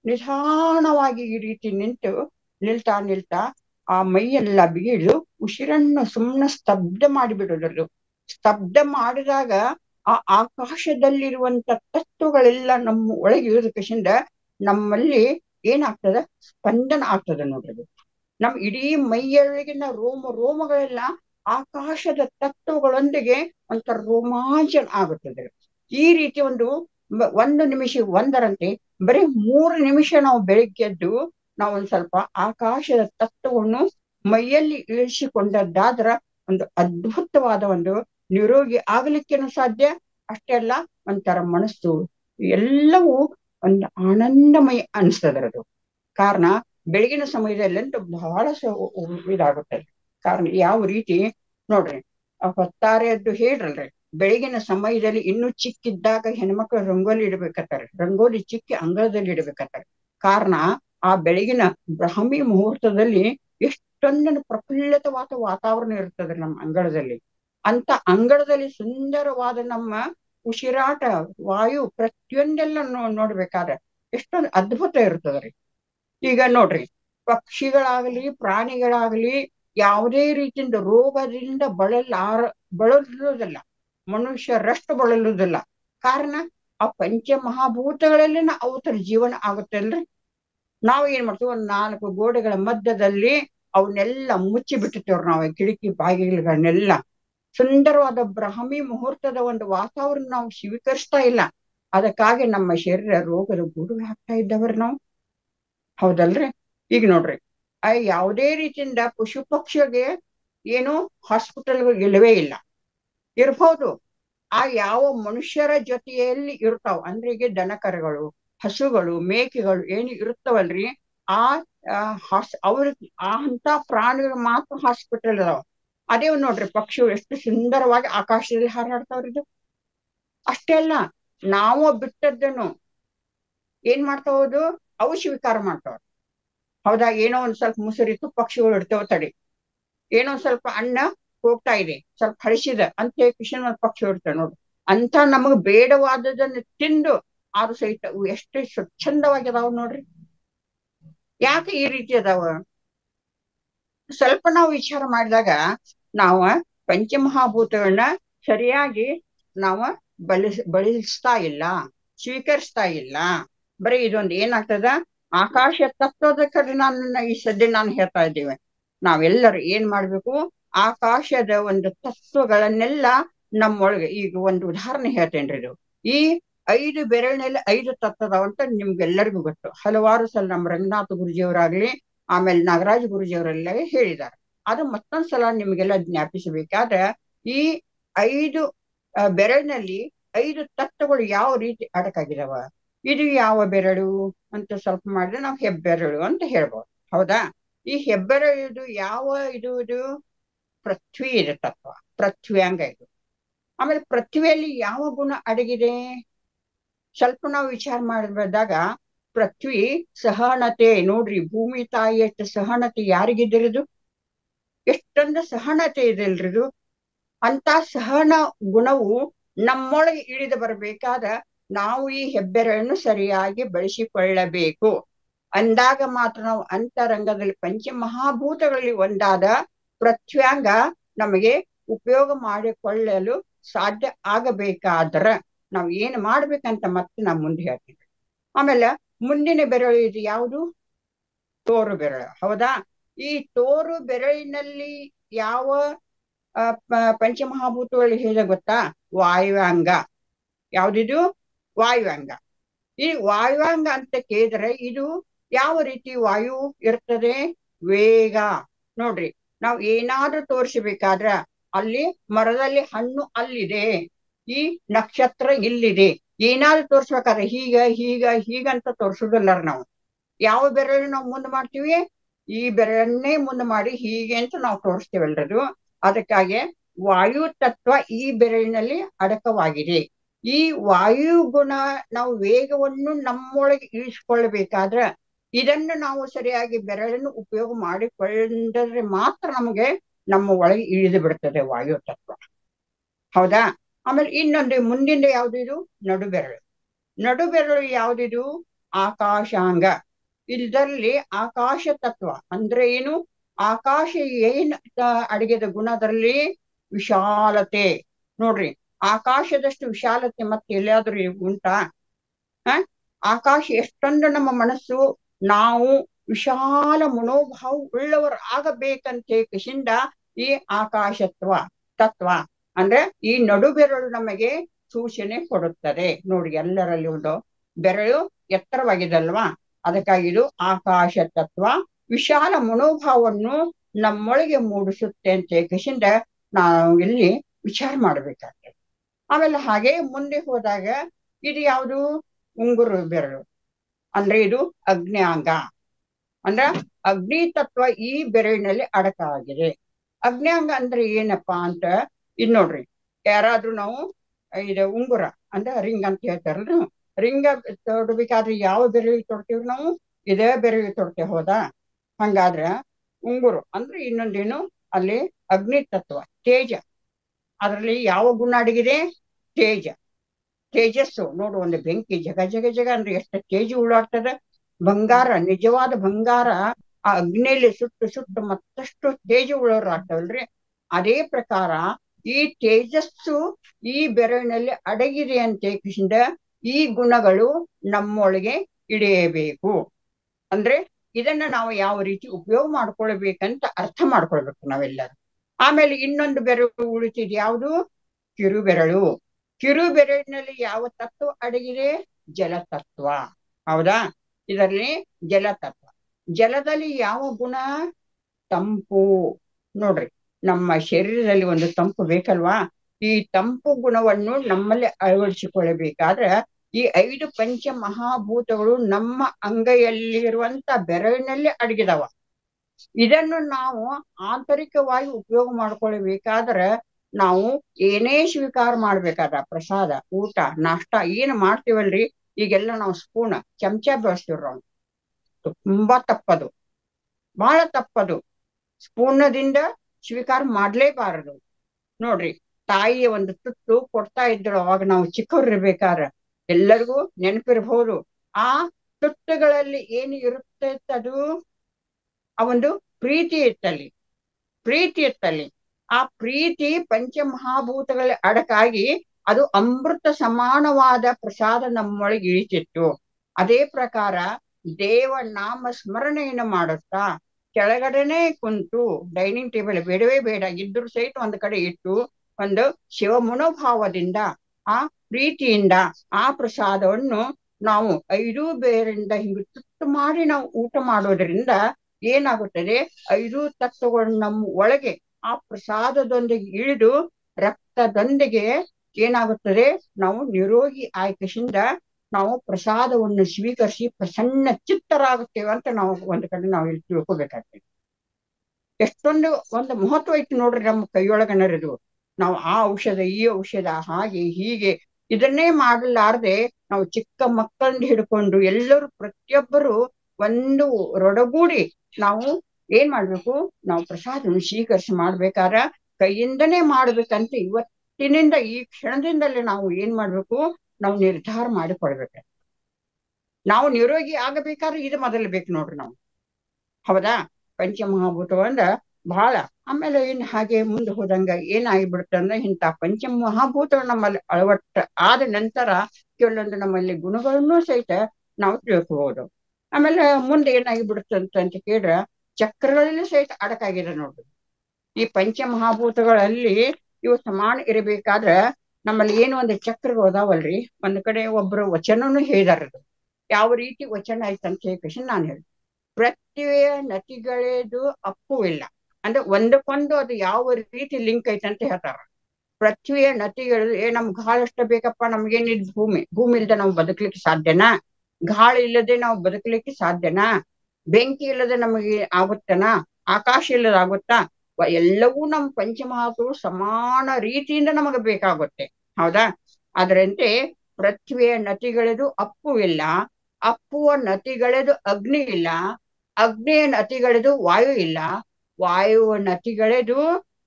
ನಿಧಾನವಾಗಿ ಈ ರೀತಿ ನಿಂತು ನಿಲ್ತಾ ನಿಲ್ತಾ ಆ ಮೈಯೆಲ್ಲ ಬಿಗಿದು ಉಸಿರನ್ನು ಸುಮ್ಮನೆ ಸ್ತಬ್ಧ ಮಾಡಿಬಿಡೋದು ಸ್ತಬ್ಧ ಮಾಡಿದಾಗ ಆ ಆಕಾಶದಲ್ಲಿರುವಂತ ತತ್ವಗಳೆಲ್ಲ ನಮ್ಮ ಒಳಗೆ ಇರೋದಕ್ಕಿಂದ ನಮ್ಮಲ್ಲಿ ಏನಾಗ್ತದ ಸ್ಪಂದನ ಆಗ್ತದ ನೋಡ್ರಿ ನಮ್ ಇಡೀ ಮೈಯೊಳಗಿನ ರೋಮ ರೋಮಗಳೆಲ್ಲ ಆಕಾಶದ ತತ್ವಗಳೊಂದಿಗೆ ಒಂಥರ ರೋಮಾಂಚನ ಆಗುತ್ತದೆ ಈ ರೀತಿ ಒಂದು ಒಂದು ನಿಮಿಷ ಒಂದರಂತೆ ಬರೀ ಮೂರು ನಿಮಿಷ ನಾವು ಬೆಳಿಗ್ಗೆ ಎದ್ದು ನಾವು ಒಂದ್ ಸ್ವಲ್ಪ ಆಕಾಶದ ತತ್ವವನ್ನು ಮೈಯಲ್ಲಿ ಇಳಿಸಿಕೊಂಡದ್ದಾದ್ರ ಒಂದು ಅದ್ಭುತವಾದ ಒಂದು ನಿರೋಗಿ ಆಗ್ಲಿಕ್ಕೇನು ಸಾಧ್ಯ ಅಷ್ಟೇ ಅಲ್ಲ ಒಂಥರ ಮನಸ್ಸು ಎಲ್ಲವೂ ಒಂದು ಆನಂದಮಯ ಅನಿಸ್ತದ್ರದು ಕಾರಣ ಬೆಳಗಿನ ಸಮಯದಲ್ಲಿ ಅಂತೂ ಬಹಳ ಇದಾಗುತ್ತೆ ಕಾರಣ ಯಾವ ರೀತಿ ನೋಡ್ರಿ ಹೊತ್ತಾರೆ ಅದ್ದು ಹೇಳ್ರಲ್ರಿ ಬೆಳಗಿನ ಸಮಯದಲ್ಲಿ ಇನ್ನೂ ಚಿಕ್ಕಿದ್ದಾಗ ಹೆಣ್ಮಕ್ಳು ರಂಗೋಲಿ ಇಡ್ಬೇಕತ್ತಾರೆ ರಂಗೋಲಿ ಚಿಕ್ಕಿ ಅಂಗಳದಲ್ಲಿ ಇಡ್ಬೇಕತ್ತಾರೆ ಕಾರಣ ಆ ಬೆಳಗಿನ ಬ್ರಾಹ್ಮಿ ಮುಹೂರ್ತದಲ್ಲಿ ಎಷ್ಟೊಂದು ಪ್ರಫುಲ್ಲಿತವಾದ ವಾತಾವರಣ ಇರ್ತದೆ ನಮ್ಮ ಅಂಗಳದಲ್ಲಿ ಅಂತ ಅಂಗಳದಲ್ಲಿ ಸುಂದರವಾದ ನಮ್ಮ ಉಸಿರಾಟ ವಾಯು ಪ್ರತಿಯೊಂದೆಲ್ಲ ನೋ ನೋಡ್ಬೇಕಾದ್ರೆ ಎಷ್ಟೊಂದು ಅದ್ಭುತ ಇರ್ತದ್ರಿ ಈಗ ನೋಡ್ರಿ ಪಕ್ಷಿಗಳಾಗಲಿ ಪ್ರಾಣಿಗಳಾಗಲಿ ಯಾವುದೇ ರೀತಿಯಿಂದ ರೋಗದಿಂದ ಬಳಲಾರ ಬಳಲುವುದಿಲ್ಲ ಮನುಷ್ಯರಷ್ಟು ಬಳಲುವುದಿಲ್ಲ ಕಾರಣ ಆ ಪಂಚಮಹಾಭೂತಗಳಲ್ಲಿನ ಅವತರ ಜೀವನ ಆಗುತ್ತೆ ಅಲ್ರಿ ನಾವು ಏನ್ ಮಾಡ್ತೀವಿ ಒಂದ್ ನಾಲ್ಕು ಗೋಡೆಗಳ ಮಧ್ಯದಲ್ಲಿ ಅವನ್ನೆಲ್ಲ ಮುಚ್ಚಿ ಬಿಟ್ಟಿರ್ತೇವ್ರಿ ನಾವು ಕಿಟಕಿ ಬಾಗಿಲುಗಳನ್ನೆಲ್ಲ ಸುಂದರವಾದ ಬ್ರಾಹ್ಮಿ ಮುಹೂರ್ತದ ಒಂದು ವಾತಾವರಣ ನಾವು ಸ್ವೀಕರಿಸ್ತಾ ಇಲ್ಲ ಅದಕ್ಕಾಗಿ ನಮ್ಮ ಶರೀರ ರೋಗದ ಗೂಡು ಹಾಕ್ತಾ ಇದ್ದವ್ರಿ ನಾವು ಹೌದಲ್ರಿ ಈಗ ನೋಡ್ರಿ ಆ ಯಾವುದೇ ರೀತಿಯಿಂದ ಪಶು ಪಕ್ಷಿಗೆ ಏನು ಹಾಸ್ಪಿಟಲ್ಗಳು ಇಲ್ಲವೇ ಇಲ್ಲ ಇರ್ಬೋದು ಆ ಯಾವ ಮನುಷ್ಯರ ಜೊತೆಯಲ್ಲಿ ಇರ್ತಾವ ಅಂದ್ರೆ ಈಗ ದನಕರಗಳು ಹಸುಗಳು ಮೇಕೆಗಳು ಏನು ಇರುತ್ತವಲ್ರಿ ಆ ಹಾಸ್ ಅವ್ರ ಆ ಅಂತ ಪ್ರಾಣಿಗಳು ಮಾತ್ರ ಹಾಸ್ಪಿಟಲ್ ಅದಾವ ಅದೇ ನೋಡ್ರಿ ಪಕ್ಷಿಗಳು ಎಷ್ಟು ಸುಂದರವಾಗಿ ಆಕಾಶದಲ್ಲಿ ಹಾರಾಡ್ತಾವ್ರಿದು ಅಷ್ಟೇ ಅಲ್ಲ ನಾವು ಬಿಟ್ಟದ್ದನ್ನು ಏನ್ ಮಾಡ್ತಾ ಹೋದು ಅವು ಸ್ವೀಕಾರ ಮಾಡ್ತಾವ ಹೌದಾ ಏನೋ ಒಂದ್ ಸ್ವಲ್ಪ ಮುಸುರಿತ್ತು ಪಕ್ಷಿಗಳು ಇಡ್ತೇವ ತಡಿ ಏನೋ ಒಂದ್ ಸ್ವಲ್ಪ ಅನ್ನ ಹೋಗ್ತಾ ಇದೆ ಸ್ವಲ್ಪ ಹಳಿಸಿದ ಅಂತ ಹೇಳಿ ಕಿಶನ್ ಒಂದ್ ಪಕ್ಷಿ ಇಡ್ತೇವೆ ನೋಡು ಅಂತ ನಮಗ್ ಬೇಡವಾದದನ್ನ ತಿಂದು ಆರು ಸಹಿತ ಅವು ಎಷ್ಟು ಸ್ವಚ್ಛಂದವಾಗಿದಾವ ನೋಡ್ರಿ ಯಾಕೆ ಈ ರೀತಿ ಅದಾವ ಸ್ವಲ್ಪ ನಾವು ವಿಚಾರ ಮಾಡಿದಾಗ ನಾವು ಪಂಚಮಹಾಭೂತಗಳನ್ನ ಸರಿಯಾಗಿ ನಾವು ಬಲಿಸ್ ಬಳಸ್ತಾ ಇಲ್ಲ ಸ್ವೀಕರಿಸ್ತಾ ಇಲ್ಲ ಬರೀ ಇದೊಂದು ಏನಾಗ್ತದ ಆಕಾಶ ತತ್ವದ ಕಡೆ ನಾನು ಈ ಸದ್ಯ ನಾನು ಹೇಳ್ತಾ ಇದ್ದೇವೆ ನಾವೆಲ್ಲರೂ ಏನ್ ಮಾಡ್ಬೇಕು ಆಕಾಶದ ಒಂದು ತತ್ವಗಳನ್ನೆಲ್ಲ ನಮ್ಮೊಳಗೆ ಈಗ ಒಂದು ಉದಾಹರಣೆ ಹೇಳ್ತೇನ್ರಿ ಇದು ಈ ಐದು ಬೆರಳಿನಲ್ಲಿ ಐದು ತತ್ವದವಂತ ನಿಮ್ಗೆಲ್ಲರಿಗೂ ಗೊತ್ತು ಹಲವಾರು ಸಲ ನಮ್ಮ ರಂಗನಾಥ ಗುರುಜಿಯವರಾಗ್ಲಿ ಆಮೇಲೆ ನಾಗರಾಜ ಗುರುಜಿಯವರೆಲ್ಲ ಹೇಳಿದ್ದಾರೆ ಅದು ಮತ್ತೊಂದ್ಸಲ ನಿಮ್ಗೆಲ್ಲ ಜ್ಞಾಪಿಸಬೇಕಾದ್ರೆ ಈ ಐದು ಬೆರಳಿನಲ್ಲಿ ಐದು ತತ್ವಗಳು ಯಾವ ರೀತಿ ಅಡಕಾಗಿದಾವ ಇದು ಯಾವ ಬೆರಳು ಅಂತ ಸ್ವಲ್ಪ ಮಾಡಿದ್ರೆ ನಾವು ಹೆಬ್ಬೆರಳು ಅಂತ ಹೇಳ್ಬೋದು ಹೌದಾ ಈ ಹೆಬ್ಬೆರಳು ಯಾವ ಇದು ಇದು ಪೃಥ್ವಿ ಇದೆ ತತ್ವ ಪೃಥ್ವ್ಯಾಂಗ ಇದು ಆಮೇಲೆ ಪೃಥ್ವಿಯಲ್ಲಿ ಯಾವ ಗುಣ ಅಡಗಿದೆ ಸ್ವಲ್ಪ ನಾವು ವಿಚಾರ ಮಾಡಿದಾಗ ಪೃಥ್ವಿ ಸಹನತೆ ನೋಡ್ರಿ ಭೂಮಿ ತಾಯಿ ಎಷ್ಟು ಸಹನತೆ ಯಾರಿಗಿದ್ದಿರದು ಎಷ್ಟೊಂದು ಸಹನತೆ ಇದೆಲ್ರಿದು ಅಂತ ಸಹನ ಗುಣವು ನಮ್ಮೊಳಗೆ ಇಳಿದು ಬರಬೇಕಾದ ನಾವು ಈ ಹೆಬ್ಬೆರಳನ್ನು ಸರಿಯಾಗಿ ಬಳಸಿಕೊಳ್ಳಬೇಕು ಅಂದಾಗ ಮಾತ್ರ ನಾವು ಅಂತರಂಗದಲ್ಲಿ ಪಂಚಮಹಾಭೂತಗಳಲ್ಲಿ ಒಂದಾದ ಪ್ರತ್ಯಾಂಗ ನಮಗೆ ಉಪಯೋಗ ಮಾಡಿಕೊಳ್ಳಲು ಸಾಧ್ಯ ಆಗಬೇಕಾದ್ರ ನಾವು ಏನು ಮಾಡ್ಬೇಕಂತ ಮತ್ತೆ ನಾವು ಮುಂದೆ ಹೇಳ್ತೀವಿ ಆಮೇಲೆ ಮುಂದಿನ ಬೆರಳು ಇದು ಯಾವುದು ತೋರು ಬೆರಳು ಹೌದಾ ಈ ತೋರು ಬೆರಳಿನಲ್ಲಿ ಯಾವ ಪಂಚಮಹಾಭೂತಗಳು ಹೇಳಿದ ಗೊತ್ತಾ ವಾಯುವಾಂಗ ಯಾವ್ದಿದು ವಾಯುವಾಂಗ ಈ ವಾಯುವಾಂಗ ಅಂತ ಕೇಳಿದ್ರೆ ಇದು ಯಾವ ರೀತಿ ವಾಯು ಇರ್ತದೆ ವೇಗ ನೋಡ್ರಿ ನಾವು ಏನಾದ್ರೂ ತೋರಿಸಬೇಕಾದ್ರ ಅಲ್ಲಿ ಮರದಲ್ಲಿ ಹಣ್ಣು ಅಲ್ಲಿದೆ ಈ ನಕ್ಷತ್ರ ಇಲ್ಲಿದೆ ಏನಾದ್ರೂ ತೋರ್ಸ್ಬೇಕಾದ್ರೆ ಹೀಗ ಹೀಗ ಹೀಗಂತ ತೋರ್ಸುದಿಲ್ಲ ನಾವು ಯಾವ ಬೆರಳು ನಾವು ಮುಂದೆ ಮಾಡ್ತೀವಿ ಈ ಬೆರಳನ್ನೇ ಮುಂದೆ ಮಾಡಿ ಹೀಗೆ ಅಂತ ನಾವು ತೋರಿಸ್ತೇವಲ್ರದು ಅದಕ್ಕಾಗಿ ವಾಯು ತತ್ವ ಈ ಬೆರಳಿನಲ್ಲಿ ಅಡಕವಾಗಿದೆ ಈ ವಾಯು ಗುಣ ನಾವು ವೇಗವನ್ನು ನಮ್ಮೊಳಗೆ ಇಳಿಸ್ಕೊಳ್ಬೇಕಾದ್ರ ಇದನ್ನು ನಾವು ಸರಿಯಾಗಿ ಬೆರಳನ್ನು ಉಪಯೋಗ ಮಾಡಿಕೊಂಡ್ರೆ ಮಾತ್ರ ನಮಗೆ ನಮ್ಮ ಒಳಗೆ ಇಳಿದು ಬಿಡ್ತದೆ ವಾಯು ತತ್ವ ಹೌದಾ ಆಮೇಲೆ ಇನ್ನೊಂದು ಮುಂದಿನ ಯಾವ್ದಿದು ನಡು ಬೆರಳು ನಡು ಬೆರಳು ಯಾವ್ದಿದು ಆಕಾಶಾಂಗ ಇದರಲ್ಲಿ ಆಕಾಶ ತತ್ವ ಅಂದ್ರೆ ಏನು ಆಕಾಶ ಏನ್ ಅಡಿಗೆದ ಗುಣದಲ್ಲಿ ವಿಶಾಲತೆ ನೋಡ್ರಿ ಆಕಾಶದಷ್ಟು ವಿಶಾಲತೆ ಮತ್ತೆ ಎಲ್ಲಿಯಾದ್ರೂ ಉಂಟಾ ಹ ಆಕಾಶ ಎಷ್ಟೊಂದು ನಮ್ಮ ಮನಸ್ಸು ನಾವು ವಿಶಾಲ ಮನೋಭಾವ ಉಳ್ಳವರು ಆಗಬೇಕಂತ ಕಿಶಿಂದ ಈ ಆಕಾಶತ್ವ ತತ್ವ ಅಂದ್ರೆ ಈ ನಡು ಬೆರಳು ನಮಗೆ ಸೂಚನೆ ಕೊಡುತ್ತದೆ ನೋಡಿ ಎಲ್ಲರಲ್ಲಿ ಒಂದು ಬೆರಳು ಎತ್ತರವಾಗಿದಲ್ವಾ ಅದಕ್ಕಾಗಿ ಇದು ಆಕಾಶ ತತ್ವ ವಿಶಾಲ ಮನೋಭಾವವನ್ನು ನಮ್ಮೊಳಗೆ ಮೂಡಿಸುತ್ತೆ ಅಂತ ಕಿಶಿಂದ ನಾವು ಇಲ್ಲಿ ವಿಚಾರ ಮಾಡ್ಬೇಕಾಗ್ತದೆ ಆಮೇಲೆ ಹಾಗೆ ಮುಂದೆ ಹೋದಾಗ ಇದು ಯಾವುದು ಉಂಗುರು ಬೆರಳು ಅಂದ್ರೆ ಇದು ಅಗ್ನ್ಯಾಂಗ ಅಂದ್ರ ಅಗ್ನಿ ತತ್ವ ಈ ಬೆರಳಿನಲ್ಲಿ ಅಡಕ ಆಗಿದೆ ಅಗ್ನ್ಯಾಂಗ ಅಂದ್ರೆ ಏನಪ್ಪಾ ಅಂತ ಇದ್ ನೋಡ್ರಿ ಯಾರಾದ್ರೂ ನಾವು ಇದು ಉಂಗುರ ಅಂದ್ರೆ ರಿಂಗ್ ಅಂತ ಹೇಳ್ತಾರಲ್ರಿ ರಿಂಗ ತೊಡ್ಬೇಕಾದ್ರೆ ಯಾವ ಬೆರಳಿಗೆ ತೊಡ್ತೀವ್ರಿ ನಾವು ಇದೇ ಬೆರಳಿಗೆ ತೊಡ್ತೇವೆ ಹೌದಾ ಹಂಗಾದ್ರ ಉಂಗುರು ಅಂದ್ರೆ ಇನ್ನೊಂದೇನು ಅಲ್ಲಿ ಅಗ್ನಿ ತತ್ವ ತೇಜ ಅದರಲ್ಲಿ ಯಾವ ಗುಣ ಅಡಗಿದೆ ತೇಜ ತೇಜಸ್ಸು ನೋಡು ಒಂದು ಬೆಂಕಿ ಜಗ ಜಗ ಜಗ ಅಂದ್ರೆ ಎಷ್ಟು ತೇಜ ಉಳ್ಳಾಡ್ತದ ಬಂಗಾರ ನಿಜವಾದ ಬಂಗಾರ ಆ ಅಗ್ನಿಯಲ್ಲಿ ಸುಟ್ಟು ಸುಟ್ಟು ಮತ್ತಷ್ಟು ತೇಜ ಉಳ್ಳೋರು ಆಗ್ತಾವಲ್ರಿ ಅದೇ ಪ್ರಕಾರ ಈ ತೇಜಸ್ಸು ಈ ಬೆರಳಿನಲ್ಲಿ ಅಡಗಿದೆ ಅಂತ ಕೃಷ್ಣ ಈ ಗುಣಗಳು ನಮ್ಮೊಳಗೆ ಇಳಿಯಬೇಕು ಅಂದ್ರೆ ಇದನ್ನ ನಾವು ಯಾವ ರೀತಿ ಉಪಯೋಗ ಮಾಡ್ಕೊಳ್ಬೇಕಂತ ಅರ್ಥ ಮಾಡ್ಕೊಳ್ಬೇಕು ನಾವೆಲ್ಲರೂ ಆಮೇಲೆ ಇನ್ನೊಂದು ಬೆರಳು ಉಳಿತಿದ್ ಯಾವುದು ಕಿರು ಬೆರಳು ಕಿರು ಬೆರಳಿನಲ್ಲಿ ಯಾವ ತತ್ವ ಅಡಗಿದೆ ಜಲತತ್ವ ಹೌದಾ ಇದರಲ್ಲಿ ಜಲತತ್ವ ಜಲದಲ್ಲಿ ಯಾವ ಗುಣ ತಂಪು ನೋಡ್ರಿ ನಮ್ಮ ಶರೀರದಲ್ಲಿ ಒಂದು ತಂಪು ಬೇಕಲ್ವಾ ಈ ತಂಪು ಗುಣವನ್ನು ನಮ್ಮಲ್ಲಿ ಅಳವಡಿಸಿಕೊಳ್ಳಬೇಕಾದ್ರೆ ಈ ಐದು ಪಂಚ ಮಹಾಭೂತಗಳು ನಮ್ಮ ಅಂಗೈಯಲ್ಲಿರುವಂತ ಬೆರಳಿನಲ್ಲಿ ಅಡಗಿದವ ಇದನ್ನು ನಾವು ಆಂತರಿಕವಾಗಿ ಉಪಯೋಗ ಮಾಡ್ಕೊಳ್ಬೇಕಾದ್ರೆ ನಾವು ಏನೇ ಸ್ವೀಕಾರ ಮಾಡ್ಬೇಕಾದ್ರ ಪ್ರಸಾದ ಊಟ ನಾಷ್ಟ ಏನ್ ಮಾಡ್ತೀವಲ್ರಿ ಈಗೆಲ್ಲ ನಾವು ಸ್ಪೂನ್ ಚಮಚ ಬಳಸ್ತೀವ್ರಿ ನಾವು ತುಂಬಾ ತಪ್ಪದು ಬಹಳ ತಪ್ಪದು ಪೂರ್ಣದಿಂದ ಸ್ವೀಕಾರ ಮಾಡ್ಲೇಬಾರದು ನೋಡ್ರಿ ತಾಯಿಯ ಒಂದು ತುತ್ತು ಕೊಡ್ತಾ ಇದ್ದಳು ಅವಾಗ ನಾವು ಚಿಕ್ಕವ್ರಿರ್ಬೇಕಾದ್ರ ಎಲ್ಲರಿಗೂ ನೆನಪಿರ್ಬಹುದು ಆ ತುಟ್ಟುಗಳಲ್ಲಿ ಏನು ಇರುತ್ತೆ ಅದು ಆ ಒಂದು ಪ್ರೀತಿ ಇತ್ತಲ್ಲಿ ಪ್ರೀತಿ ಇತ್ತಲ್ಲಿ ಆ ಪ್ರೀತಿ ಪಂಚಮಹಾಭೂತಗಳ ಅಡಕಾಗಿ ಅದು ಅಮೃತ ಸಮಾನವಾದ ಪ್ರಸಾದ ನಮ್ಮೊಳಗೆ ಇಳಿತಿತ್ತು ಅದೇ ಪ್ರಕಾರ ದೇವ ನಾಮ ಸ್ಮರಣೆಯನ್ನು ಮಾಡುತ್ತಾ ಕೆಳಗಡೆನೆ ಕುಂತು ಡೈನಿಂಗ್ ಟೇಬಲ್ ಬೇಡವೇ ಬೇಡ ಇದ್ರು ಸಹಿತ ಒಂದ್ ಕಡೆ ಇಟ್ಟು ಒಂದು ಶಿವ ಮನೋಭಾವದಿಂದ ಆ ಪ್ರೀತಿಯಿಂದ ಆ ಪ್ರಸಾದವನ್ನು ನಾವು ಐದು ಬೇರಿಂದ ಹಿಂಗೆ ತುತ್ತು ಮಾಡಿ ನಾವು ಊಟ ಮಾಡೋದ್ರಿಂದ ಏನಾಗುತ್ತದೆ ಐದು ತತ್ವಗಳು ನಮ್ಮ ಒಳಗೆ ಆ ಪ್ರಸಾದದೊಂದಿಗೆ ಇಳಿದು ರಕ್ತದೊಂದಿಗೆ ಏನಾಗುತ್ತದೆ ನಾವು ನಿರೋಗಿ ಆಯ್ಕೆಯಿಂದ ನಾವು ಪ್ರಸಾದವನ್ನು ಸ್ವೀಕರಿಸಿ ಪ್ರಸನ್ನ ಚಿತ್ತರಾಗುತ್ತೇವೆ ಅಂತ ನಾವು ಒಂದ್ ಕಡೆ ನಾವು ಇಲ್ಲಿ ತಿಳ್ಕೊಬೇಕಾಗ್ತದೆ ಎಷ್ಟೊಂದು ಒಂದು ಮಹತ್ವ ಐತಿ ನೋಡ್ರಿ ನಮ್ಮ ಕೈಯೊಳಗನರಿದು ನಾವು ಆ ಔಷಧ ಈ ಔಷಧ ಹಾಗೆ ಹೀಗೆ ಇದನ್ನೇ ಮಾಡಲಾರ್ದೆ ನಾವು ಚಿಕ್ಕ ಮಕ್ಕಳನ್ನ ಹಿಡ್ಕೊಂಡು ಎಲ್ಲರೂ ಪ್ರತಿಯೊಬ್ಬರು ಒಂದು ರೊಡಗೂಡಿ ನಾವು ಏನ್ ಮಾಡ್ಬೇಕು ನಾವು ಪ್ರಸಾದವನ್ನು ಸ್ವೀಕರಿಸಿ ಮಾಡ್ಬೇಕಾರ ಕೈಯಿಂದನೇ ಮಾಡ್ಬೇಕಂತ ಇವತ್ತಿನಿಂದ ಈ ಕ್ಷಣದಿಂದಲೇ ನಾವು ಏನ್ ಮಾಡ್ಬೇಕು ನಾವು ನಿರ್ಧಾರ ಮಾಡಿಕೊಳ್ಬೇಕು ನಾವು ನಿರೋಗಿ ಆಗಬೇಕಾದ್ರೆ ಇದು ಮೊದಲು ಬೇಕು ನೋಡ್ರಿ ನಾವು ಹೌದಾ ಪಂಚಮಹಾಭೂತವಂದ ಬಹಳ ಆಮೇಲೆ ಏನ್ ಹಾಗೆ ಮುಂದೆ ಹೋದಂಗ ಏನಾಗಿಬಿಡುತ್ತೆ ಅಂದ್ರೆ ಇಂಥ ಪಂಚಮಹಾಭೂತಗಳು ನಮ್ಮಲ್ಲಿ ಅಳವಟ್ಟ ಆದ ನಂತರ ಕೆಲವೊಂದು ನಮ್ಮಲ್ಲಿ ಗುಣಗಳನ್ನು ಸಹಿತ ನಾವು ತಿಳ್ಕೋಬಹುದು ಆಮೇಲೆ ಮುಂದೆ ಏನಾಗಿಬಿಡುತ್ತೆ ಅಂತ ಅಂತ ಕೇಳ್ರ ಚಕ್ರಗಳಲ್ಲಿ ಸಹಿತ ಅಡಕಾಗಿದೆ ನೋಡ್ರಿ ಈ ಪಂಚಮಹಾಭೂತಗಳಲ್ಲಿ ಇವು ಸಮಾನ ಇರಬೇಕಾದ್ರ ನಮ್ಮಲ್ಲಿ ಏನು ಒಂದು ಚಕ್ರಗಳು ಅದಾವಲ್ರಿ ಒಂದ್ ಕಡೆ ಒಬ್ರು ವಚನನು ಹೇಳಿದಾರದು ಯಾವ ರೀತಿ ವಚನ ಐತಂತ ಹೇಳಿ ನಾನು ಹೇಳಿ ಪ್ರತ್ಯಯ ನತಿಗಳೇದು ಅಪ್ಪುವಿಲ್ಲ ಅಂದ್ರೆ ಒಂದಕ್ಕೊಂದು ಅದು ಯಾವ ರೀತಿ ಲಿಂಕ್ ಐತಂತ ಹೇಳ್ತಾರ ಪೃಥ್ವಿಯ ನತಿಗಳು ಏ ನಮ್ಗೆ ಗಾಳಿ ಅಷ್ಟ ಬೇಕಪ್ಪ ನಮ್ಗೇನಿದ್ ಭೂಮಿ ಭೂಮಿ ಇಲ್ಲದೆ ನಾವು ಬದುಕ್ಲಿಕ್ಕೆ ಸಾಧ್ಯನಾ ಗಾಳಿ ಇಲ್ಲದೆ ನಾವು ಬದುಕಲಿಕ್ಕೆ ಸಾಧ್ಯನಾ ಬೆಂಕಿ ಇಲ್ಲದೆ ನಮಗೆ ಆಗುತ್ತನಾ ಆಕಾಶ ಇಲ್ಲದ ಆಗುತ್ತಾ ಎಲ್ಲವೂ ನಮ್ಮ ಪಂಚಮಹಾಭೂತಗಳು ಸಮಾನ ರೀತಿಯಿಂದ ನಮಗೆ ಬೇಕಾಗುತ್ತೆ ಹೌದಾ ಅದರಂತೆ ಪೃಥ್ವಿಯ ನತಿಗಳೆದು ಅಪ್ಪು ಇಲ್ಲ ಅಪ್ಪುವ ನತಿಗಳೆದು ಅಗ್ನಿ ಇಲ್ಲ ಅಗ್ನಿಯ ನತಿಗಳೆದು ವಾಯು ಇಲ್ಲ ವಾಯುವ ನತಿಗಳೆದು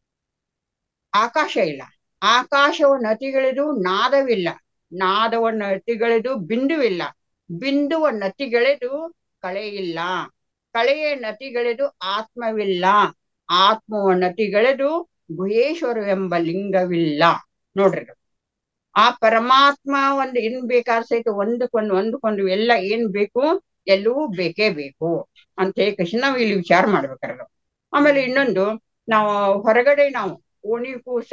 ಆಕಾಶ ಇಲ್ಲ ಆಕಾಶವ ನತಿಗಳೆದು ನಾದವಿಲ್ಲ ನಾದವ ನತಿಗಳೆದು ಬಿಂದುವಿಲ್ಲ ಬಿಂದುವ ನತಿಗಳೆದು ಕಳೆ ಇಲ್ಲ ಕಳೆಯ ನತಿಗಳೆದು ಆತ್ಮವಿಲ್ಲ ಆತ್ಮವ ನತಿಗಳೆದು ಗುಹೇಶ್ವರವೆಂಬ ಲಿಂಗವಿಲ್ಲ ನೋಡ್ರಿ ಆ ಪರಮಾತ್ಮ ಒಂದು ಏನ್ ಬೇಕಾದ ಸಹಿತ ಒಂದಕ್ಕೊಂದು ಒಂದಕ್ಕೊಂದು ಎಲ್ಲ ಏನ್ ಬೇಕು ಎಲ್ಲವೂ ಬೇಕೇ ಬೇಕು ಅಂತ ಹೇಳಿ ನಾವು ಇಲ್ಲಿ ವಿಚಾರ ಮಾಡ್ಬೇಕಾರ ಆಮೇಲೆ ಇನ್ನೊಂದು ನಾವು ಹೊರಗಡೆ ನಾವು ಕೋಣಿ ಕೂಸ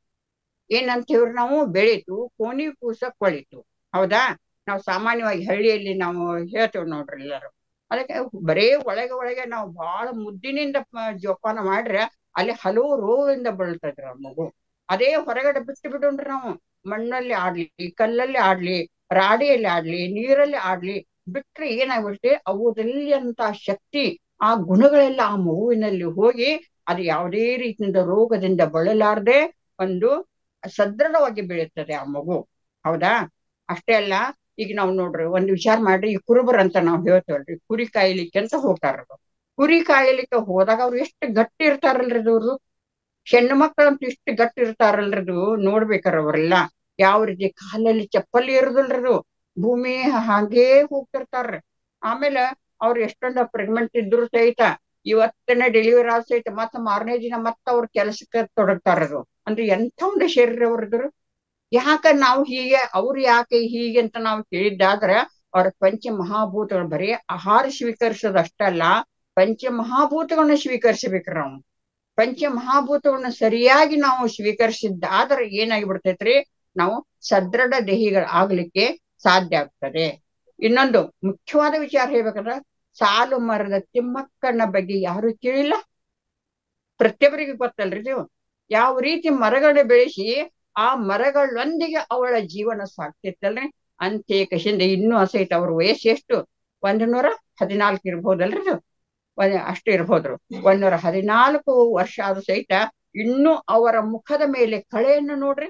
ಏನಂತ ಹೇಳಿ ನಾವು ಬೆಳೀತು ಕೋಣಿ ಕೂಸ ಕೊಳಿತು ಹೌದಾ ನಾವು ಸಾಮಾನ್ಯವಾಗಿ ಹಳ್ಳಿಯಲ್ಲಿ ನಾವು ಹೇಳ್ತೇವೆ ನೋಡ್ರಿ ಎಲ್ಲರೂ ಅದಕ್ಕೆ ಬರೇ ಒಳಗೆ ಒಳಗೆ ನಾವು ಬಹಳ ಮುದ್ದಿನಿಂದ ಜೋಪಾನ ಮಾಡ್ರೆ ಅಲ್ಲಿ ಹಲವು ರೋಗದಿಂದ ಬಳಲ್ತದ್ರಿ ಆ ಮಗು ಅದೇ ಹೊರಗಡೆ ಬಿಟ್ಟು ಬಿಡೋಣ್ರಿ ನಾವು ಮಣ್ಣಲ್ಲಿ ಆಡ್ಲಿ ಕಲ್ಲಲ್ಲಿ ಆಡ್ಲಿ ರಾಡಿಯಲ್ಲಿ ಆಡ್ಲಿ ನೀರಲ್ಲಿ ಆಡ್ಲಿ ಬಿಟ್ರೆ ಏನಾಗ್ಬಿಡುತ್ತೆ ಅವುದಲ್ಲಿ ಅಂತ ಶಕ್ತಿ ಆ ಗುಣಗಳೆಲ್ಲ ಆ ಮಗುವಿನಲ್ಲಿ ಹೋಗಿ ಅದು ಯಾವುದೇ ರೀತಿಯಿಂದ ರೋಗದಿಂದ ಬಳಲಾರ್ದೆ ಒಂದು ಸದೃಢವಾಗಿ ಬೆಳೆಯುತ್ತದೆ ಆ ಮಗು ಹೌದಾ ಅಷ್ಟೇ ಅಲ್ಲ ಈಗ ನಾವು ನೋಡ್ರಿ ಒಂದ್ ವಿಚಾರ ಮಾಡ್ರಿ ಈ ಕುರುಬರ್ ಅಂತ ನಾವು ಹೇಳ್ತೇವಲ್ರಿ ಕುರಿ ಕಾಯ್ಲಿಕ್ಕೆ ಅಂತ ಹೋಗ್ತಾರ ಕುರಿ ಕಾಯ್ಲಿಕ್ಕೆ ಹೋದಾಗ ಅವ್ರು ಎಷ್ಟು ಗಟ್ಟಿ ಇರ್ತಾರಲ್ರಿ ಅವ್ರು ಹೆಣ್ಣು ಮಕ್ಕಳಂತೂ ಇಷ್ಟು ಗಟ್ಟಿ ಇರ್ತಾರಲ್ರದು ನೋಡ್ಬೇಕಾರ ಅವರೆಲ್ಲ ಯಾವ ರೀತಿ ಕಾಲಲ್ಲಿ ಚಪ್ಪಲಿ ಇರುದಿಲ್ರದು ಭೂಮಿ ಹಾಗೇ ಹೋಗ್ತಿರ್ತಾರ್ರಿ ಆಮೇಲೆ ಅವ್ರು ಎಷ್ಟೊಂದ ಪ್ರೆಗ್ನೆಂಟ್ ಇದ್ರು ಸಹಿತ ಇವತ್ತನೇ ಡೆಲಿವರಿ ಆದ ಸಹಿತ ಮತ್ತ ಮಾರನೇ ದಿನ ಮತ್ತ ಅವ್ರ ಕೆಲಸಕ್ಕೆ ತೊಡಗ್ತಾರದು ಅಂದ್ರೆ ಎಂಥ ಒಂದು ಶರೀರ ಅವ್ರದ್ರು ಯಾಕ ನಾವು ಹೀಗೆ ಅವ್ರು ಯಾಕೆ ಹೀಗೆ ಅಂತ ನಾವು ಕೇಳಿದ್ದಾದ್ರ ಅವ್ರ ಪಂಚ ಮಹಾಭೂತಗಳು ಬರೀ ಆಹಾರ ಸ್ವೀಕರಿಸೋದು ಅಷ್ಟಲ್ಲ ಪಂಚ ಮಹಾಭೂತಗಳನ್ನ ಸ್ವೀಕರಿಸಬೇಕ್ರಿ ನಾವು ಪಂಚ ಮಹಾಭೂತಗಳನ್ನ ಸರಿಯಾಗಿ ನಾವು ಸ್ವೀಕರಿಸಿದ್ದಾದ್ರೆ ಏನಾಗಿ ಬಿಡ್ತೈತ್ರಿ ನಾವು ಸದೃಢ ದೇಹಿಗಳು ಆಗ್ಲಿಕ್ಕೆ ಸಾಧ್ಯ ಆಗ್ತದೆ ಇನ್ನೊಂದು ಮುಖ್ಯವಾದ ವಿಚಾರ ಹೇಳ್ಬೇಕಂದ್ರ ಸಾಲು ಮರದ ತಿಮ್ಮಕ್ಕನ ಬಗ್ಗೆ ಯಾರು ಕೇಳಿಲ್ಲ ಪ್ರತಿಯೊಬ್ಬರಿಗೆ ಗೊತ್ತಲ್ರಿ ನೀವು ಯಾವ ರೀತಿ ಮರಗಳನ್ನ ಬೆಳೆಸಿ ಆ ಮರಗಳೊಂದಿಗೆ ಅವಳ ಜೀವನ ಸಾಕ್ತಿತ್ತಲ್ರಿ ಅಂತೆ ಕಶಿಂದ ಇನ್ನೂ ಸಹಿತ ಅವ್ರ ವಯಸ್ಸು ಎಷ್ಟು ಒಂದ್ ನೂರ ಹದಿನಾಲ್ಕು ಇರ್ಬೋದಲ್ರಿ ಒಂದ್ ಅಷ್ಟು ಇರ್ಬೋದ್ರು ಒಂದೂರ ಹದಿನಾಲ್ಕು ವರ್ಷ ಆದ ಸಹಿತ ಇನ್ನೂ ಅವರ ಮುಖದ ಮೇಲೆ ಕಳೆಯನ್ನು ನೋಡ್ರಿ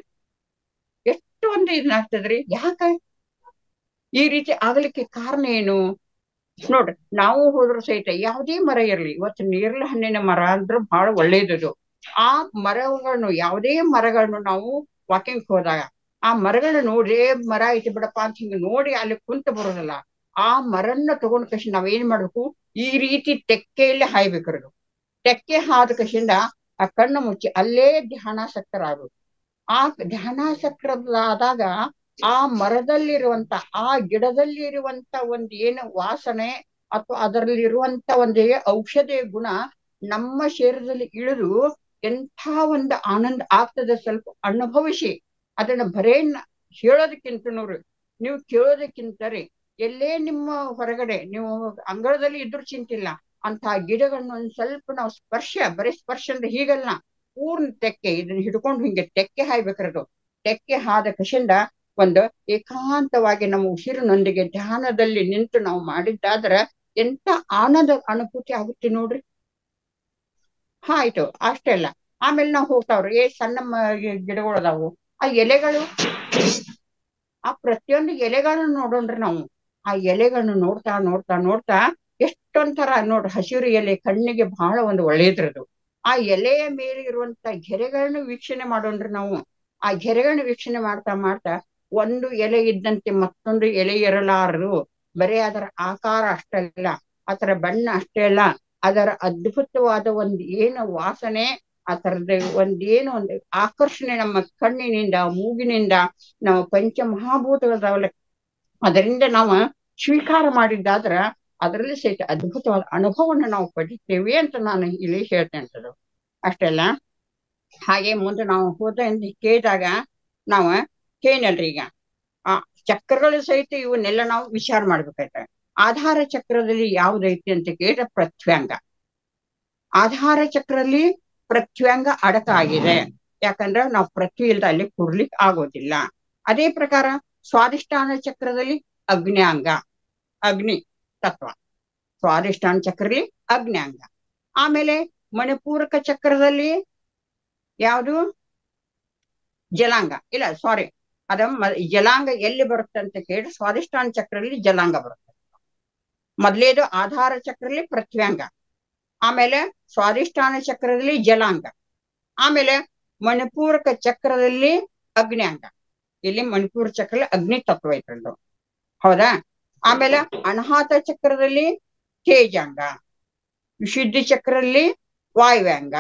ಎಷ್ಟು ಒಂದು ಇದನ್ನಾಗ್ತದ್ರಿ ಯಾಕ ಈ ರೀತಿ ಆಗ್ಲಿಕ್ಕೆ ಕಾರಣ ಏನು ನೋಡ್ರಿ ನಾವು ಹೋದ್ರು ಸಹಿತ ಯಾವುದೇ ಮರ ಇರ್ಲಿ ಇವತ್ತು ನೇರಳೆ ಹಣ್ಣಿನ ಮರ ಅಂದ್ರೆ ಬಹಳ ಒಳ್ಳೇದದು ಆ ಮರಗಳನ್ನು ಯಾವುದೇ ಮರಗಳನ್ನು ನಾವು ವಾಕಿಂಗ್ ಹೋದಾಗ ಆ ಮರಗಳನ್ನ ನೋಡಿ ಏ, ಮರ ಐತಿ ಬಿಡಪ್ಪ ಅಂತ ಹಿಂಗ ನೋಡಿ ಅಲ್ಲಿ ಕುಂತ ಬರೋದಲ್ಲ ಆ ಮರನ್ನ ತಗೊಂಡ್ ಕಷ್ಟ ನಾವೇನ್ ಮಾಡ್ಬೇಕು ಈ ರೀತಿ ತೆಕ್ಕೆಯಲ್ಲಿ ಹಾಯ್ಬೇಕ್ರಿ ಅದು. ತೆಕ್ಕೆ ಹಾದ ಕಷಿಂದ ಆ ಕಣ್ಣು ಮುಚ್ಚಿ ಅಲ್ಲೇ ಧ್ಯಾನಾಸಕ್ತರಾಗಬೇಕು ಆ ಧ್ಯಾನಾಸಕ್ತರಾದಾಗ ಆ ಮರದಲ್ಲಿರುವಂತ ಆ ಗಿಡದಲ್ಲಿ ಇರುವಂತ ಒಂದ್ ಏನು ವಾಸನೆ ಅಥವಾ ಅದರಲ್ಲಿ ಇರುವಂತ ಒಂದು ಔಷಧಿಯ ಗುಣ ನಮ್ಮ ಶರೀರದಲ್ಲಿ ಇಳಿದು ಎಂಥ ಒಂದು ಆನಂದ ಆಗ್ತದೆ ಸ್ವಲ್ಪ ಅನುಭವಿಸಿ ಅದನ್ನ ಬರೇ ನ- ಹೇಳೋದಕ್ಕಿಂತ ನೋಡ್ರಿ ನೀವು ಕೇಳೋದಕ್ಕಿಂತ ರೀ ಎಲ್ಲೇ ನಿಮ್ಮ ಹೊರಗಡೆ ನೀವು ಅಂಗಳದಲ್ಲಿ ಇದ್ರೂ ಚಿಂತಿಲ್ಲ ಅಂತ ಗಿಡಗಳನ್ನ ಒಂದ್ ಸ್ವಲ್ಪ ನಾವು ಸ್ಪರ್ಶ ಬರೀ ಸ್ಪರ್ಶ ಅಂದ್ರೆ ಹೀಗಲ್ಲ ಪೂರ್ಣ ತೆಕ್ಕೆ ಇದನ್ನ ಹಿಡ್ಕೊಂಡು ಹಿಂಗೆ ತೆಕ್ಕೆ ಹಾಯ್ಬೇಕ್ರದು ತೆಕ್ಕೆ ಹಾದ ಕಷಿಂದ ಒಂದು ಏಕಾಂತವಾಗಿ ನಮ್ಮ ಉಸಿರಿನೊಂದಿಗೆ ಧ್ಯಾನದಲ್ಲಿ ನಿಂತು ನಾವು ಮಾಡಿದ್ದಾದ್ರ ಎಂತ ಆನಂದ ಅನುಭೂತಿ ಆಗುತ್ತೆ ನೋಡ್ರಿ ಹಾ ಆಯ್ತು ಅಷ್ಟೇ ಅಲ್ಲ ಆಮೇಲೆ ನಾವು ಹೋಗ್ತಾವ್ರಿ ಏ ಸಣ್ಣ ಮ- ಗಿಡಗಳು ಅದಾವು ಆ ಎಲೆಗಳು ಆ ಪ್ರತಿಯೊಂದು ಎಲೆಗಳನ್ನು ನೋಡೋಣ್ರಿ ನಾವು ಆ ಎಲೆಗಳನ್ನು ನೋಡ್ತಾ ನೋಡ್ತಾ ನೋಡ್ತಾ ಎಷ್ಟೊಂಥರ ನೋಡ್ರಿ ಹಸಿರು ಎಲೆ ಕಣ್ಣಿಗೆ ಬಹಳ ಒಂದು ಒಳ್ಳೇದ್ರದು ಆ ಎಲೆಯ ಮೇಲೆ ಇರುವಂತ ಗೆರೆಗಳನ್ನು ವೀಕ್ಷಣೆ ಮಾಡೋಣ್ರಿ ನಾವು ಆ ಗೆರೆಗಳನ್ನ ವೀಕ್ಷಣೆ ಮಾಡ್ತಾ ಮಾಡ್ತಾ ಒಂದು ಎಲೆ ಇದ್ದಂತೆ ಮತ್ತೊಂದು ಎಲೆ ಇರಲಾರದು ಬರೀ ಅದರ ಆಕಾರ ಅಷ್ಟಲ್ಲ ಅದರ ಬಣ್ಣ ಅಷ್ಟೇ ಅಲ್ಲ ಅದರ ಅದ್ಭುತವಾದ ಒಂದು ಏನು ವಾಸನೆ ಆ ತರದ ಒಂದೇನು ಒಂದು ಆಕರ್ಷಣೆ ನಮ್ಮ ಕಣ್ಣಿನಿಂದ ಮೂಗಿನಿಂದ ನಾವು ಪಂಚಮಹಾಭೂತಗಳದಾವಲ್ಲ ಅದರಿಂದ ನಾವು ಸ್ವೀಕಾರ ಮಾಡಿದ್ದಾದ್ರ ಅದರಲ್ಲಿ ಸಹಿತ ಅದ್ಭುತವಾದ ಅನುಭವವನ್ನು ನಾವು ಪಡಿತೇವೆ ಅಂತ ನಾನು ಇಲ್ಲಿ ಹೇಳ್ತೇನೆ ಸರ್ ಅಷ್ಟೇ ಅಲ್ಲ ಹಾಗೆ ಮುಂದೆ ನಾವು ಹೋದ ಅಂತ ಕೇಳಿದಾಗ ನಾವು ಏನಲ್ರಿ ಈಗ ಆ ಚಕ್ರಗಳು ಸಹಿತ ಇವನ್ನೆಲ್ಲ ನಾವು ವಿಚಾರ ಮಾಡ್ಬೇಕಾಯ್ತ ಆಧಾರ ಚಕ್ರದಲ್ಲಿ ಯಾವ್ದೈತಿ ಅಂತ ಕೇಳಿದ್ರೆ ಪ್ರತ್ಯಂಗ ಆಧಾರ ಚಕ್ರಲ್ಲಿ ಪ್ರತ್ಯಂಗ ಅಡಕ ಆಗಿದೆ ಯಾಕಂದ್ರೆ ನಾವು ಪೃಥ್ವಿ ಇಲ್ದ ಅಲ್ಲಿ ಕೂರ್ಲಿಕ್ಕೆ ಆಗೋದಿಲ್ಲ ಅದೇ ಪ್ರಕಾರ ಸ್ವಾದಿಷ್ಠಾನ ಚಕ್ರದಲ್ಲಿ ಅಗ್ನ್ಯಾಂಗ ಅಗ್ನಿ ತತ್ವ ಸ್ವಾದಿಷ್ಠಾನ ಚಕ್ರದಲ್ಲಿ ಅಗ್ನ್ಯಾಂಗ ಆಮೇಲೆ ಮಣಿಪೂರಕ ಚಕ್ರದಲ್ಲಿ ಯಾವುದು ಜಲಾಂಗ ಇಲ್ಲ ಸಾರಿ ಅದ ಮ- ಜಲಾಂಗ ಎಲ್ಲಿ ಬರುತ್ತೆ ಅಂತ ಕೇಳಿ ಸ್ವಾದಿಷ್ಠಾನ ಚಕ್ರದಲ್ಲಿ ಜಲಾಂಗ ಬರುತ್ತೆ ಮೊದಲೇದು ಆಧಾರ ಚಕ್ರದಲ್ಲಿ ಪ್ರತ್ಯಂಗ ಆಮೇಲೆ ಸ್ವಾದಿಷ್ಠಾನ ಚಕ್ರದಲ್ಲಿ ಜಲಾಂಗ ಆಮೇಲೆ ಮಣಿಪೂರಕ ಚಕ್ರದಲ್ಲಿ ಅಗ್ನ್ಯಾಂಗ ಇಲ್ಲಿ ಮಣಿಪೂರ ಚಕ್ರದಲ್ಲಿ ಅಗ್ನಿ ತತ್ವ ಐತಂದು ಹೌದಾ ಆಮೇಲೆ ಅನಾಹತ ಚಕ್ರದಲ್ಲಿ ತೇಜಾಂಗ ವಿಶುದ್ಧಿ ಚಕ್ರದಲ್ಲಿ ವಾಯುವ್ಯಾಂಗ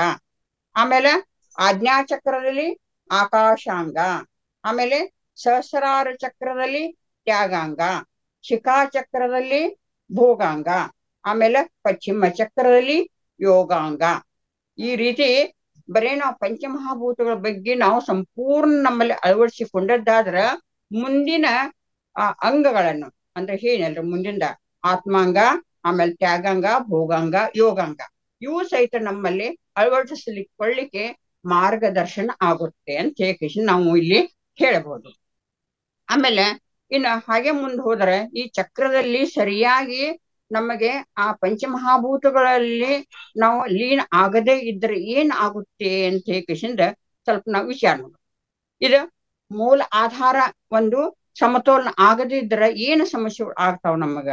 ಆಮೇಲೆ ಆಜ್ಞಾ ಚಕ್ರದಲ್ಲಿ ಆಕಾಶಾಂಗ ಆಮೇಲೆ ಸಹಸ್ರಾರ ಚಕ್ರದಲ್ಲಿ ತ್ಯಾಗಾಂಗ ಶಿಖಾ ಚಕ್ರದಲ್ಲಿ ಭೋಗಾಂಗ ಆಮೇಲೆ ಪಶ್ಚಿಮ ಚಕ್ರದಲ್ಲಿ ಯೋಗಾಂಗ ಈ ರೀತಿ ಬರೇ ನಾವು ಪಂಚಮಹಾಭೂತಗಳ ಬಗ್ಗೆ ನಾವು ಸಂಪೂರ್ಣ ನಮ್ಮಲ್ಲಿ ಅಳವಡಿಸಿಕೊಂಡದ್ದಾದ್ರ ಮುಂದಿನ ಆ ಅಂಗಗಳನ್ನು ಅಂದ್ರೆ ಏನಲ್ರಿ ಮುಂದಿಂದ ಆತ್ಮಾಂಗ ಆಮೇಲೆ ತ್ಯಾಗಾಂಗ ಭೋಗಾಂಗ ಯೋಗಾಂಗ ಇವು ಸಹಿತ ನಮ್ಮಲ್ಲಿ ಅಳವಡಿಸಲಿಕ್ಕೊಳ್ಳಿಕ್ಕೆ ಮಾರ್ಗದರ್ಶನ ಆಗುತ್ತೆ ಅಂತ ಹೇಳಿ ನಾವು ಇಲ್ಲಿ ಹೇಳಬಹುದು ಆಮೇಲೆ ಇನ್ನು ಹಾಗೆ ಮುಂದೆ ಹೋದರೆ ಈ ಚಕ್ರದಲ್ಲಿ ಸರಿಯಾಗಿ ನಮಗೆ ಆ ಪಂಚಮಹಾಭೂತಗಳಲ್ಲಿ ನಾವು ಲೀನ ಆಗದೇ ಇದ್ರೆ ಏನ್ ಆಗುತ್ತೆ ಅಂತ ಹೇಳಿ ಸ್ವಲ್ಪ ನಾವು ವಿಚಾರ ಮಾಡೋಣ ಇದು ಮೂಲ ಆಧಾರ ಒಂದು ಸಮತೋಲನ ಆಗದೇ ಇದ್ರೆ ಏನು ಸಮಸ್ಯೆಗಳು ಆಗ್ತಾವ ನಮಗ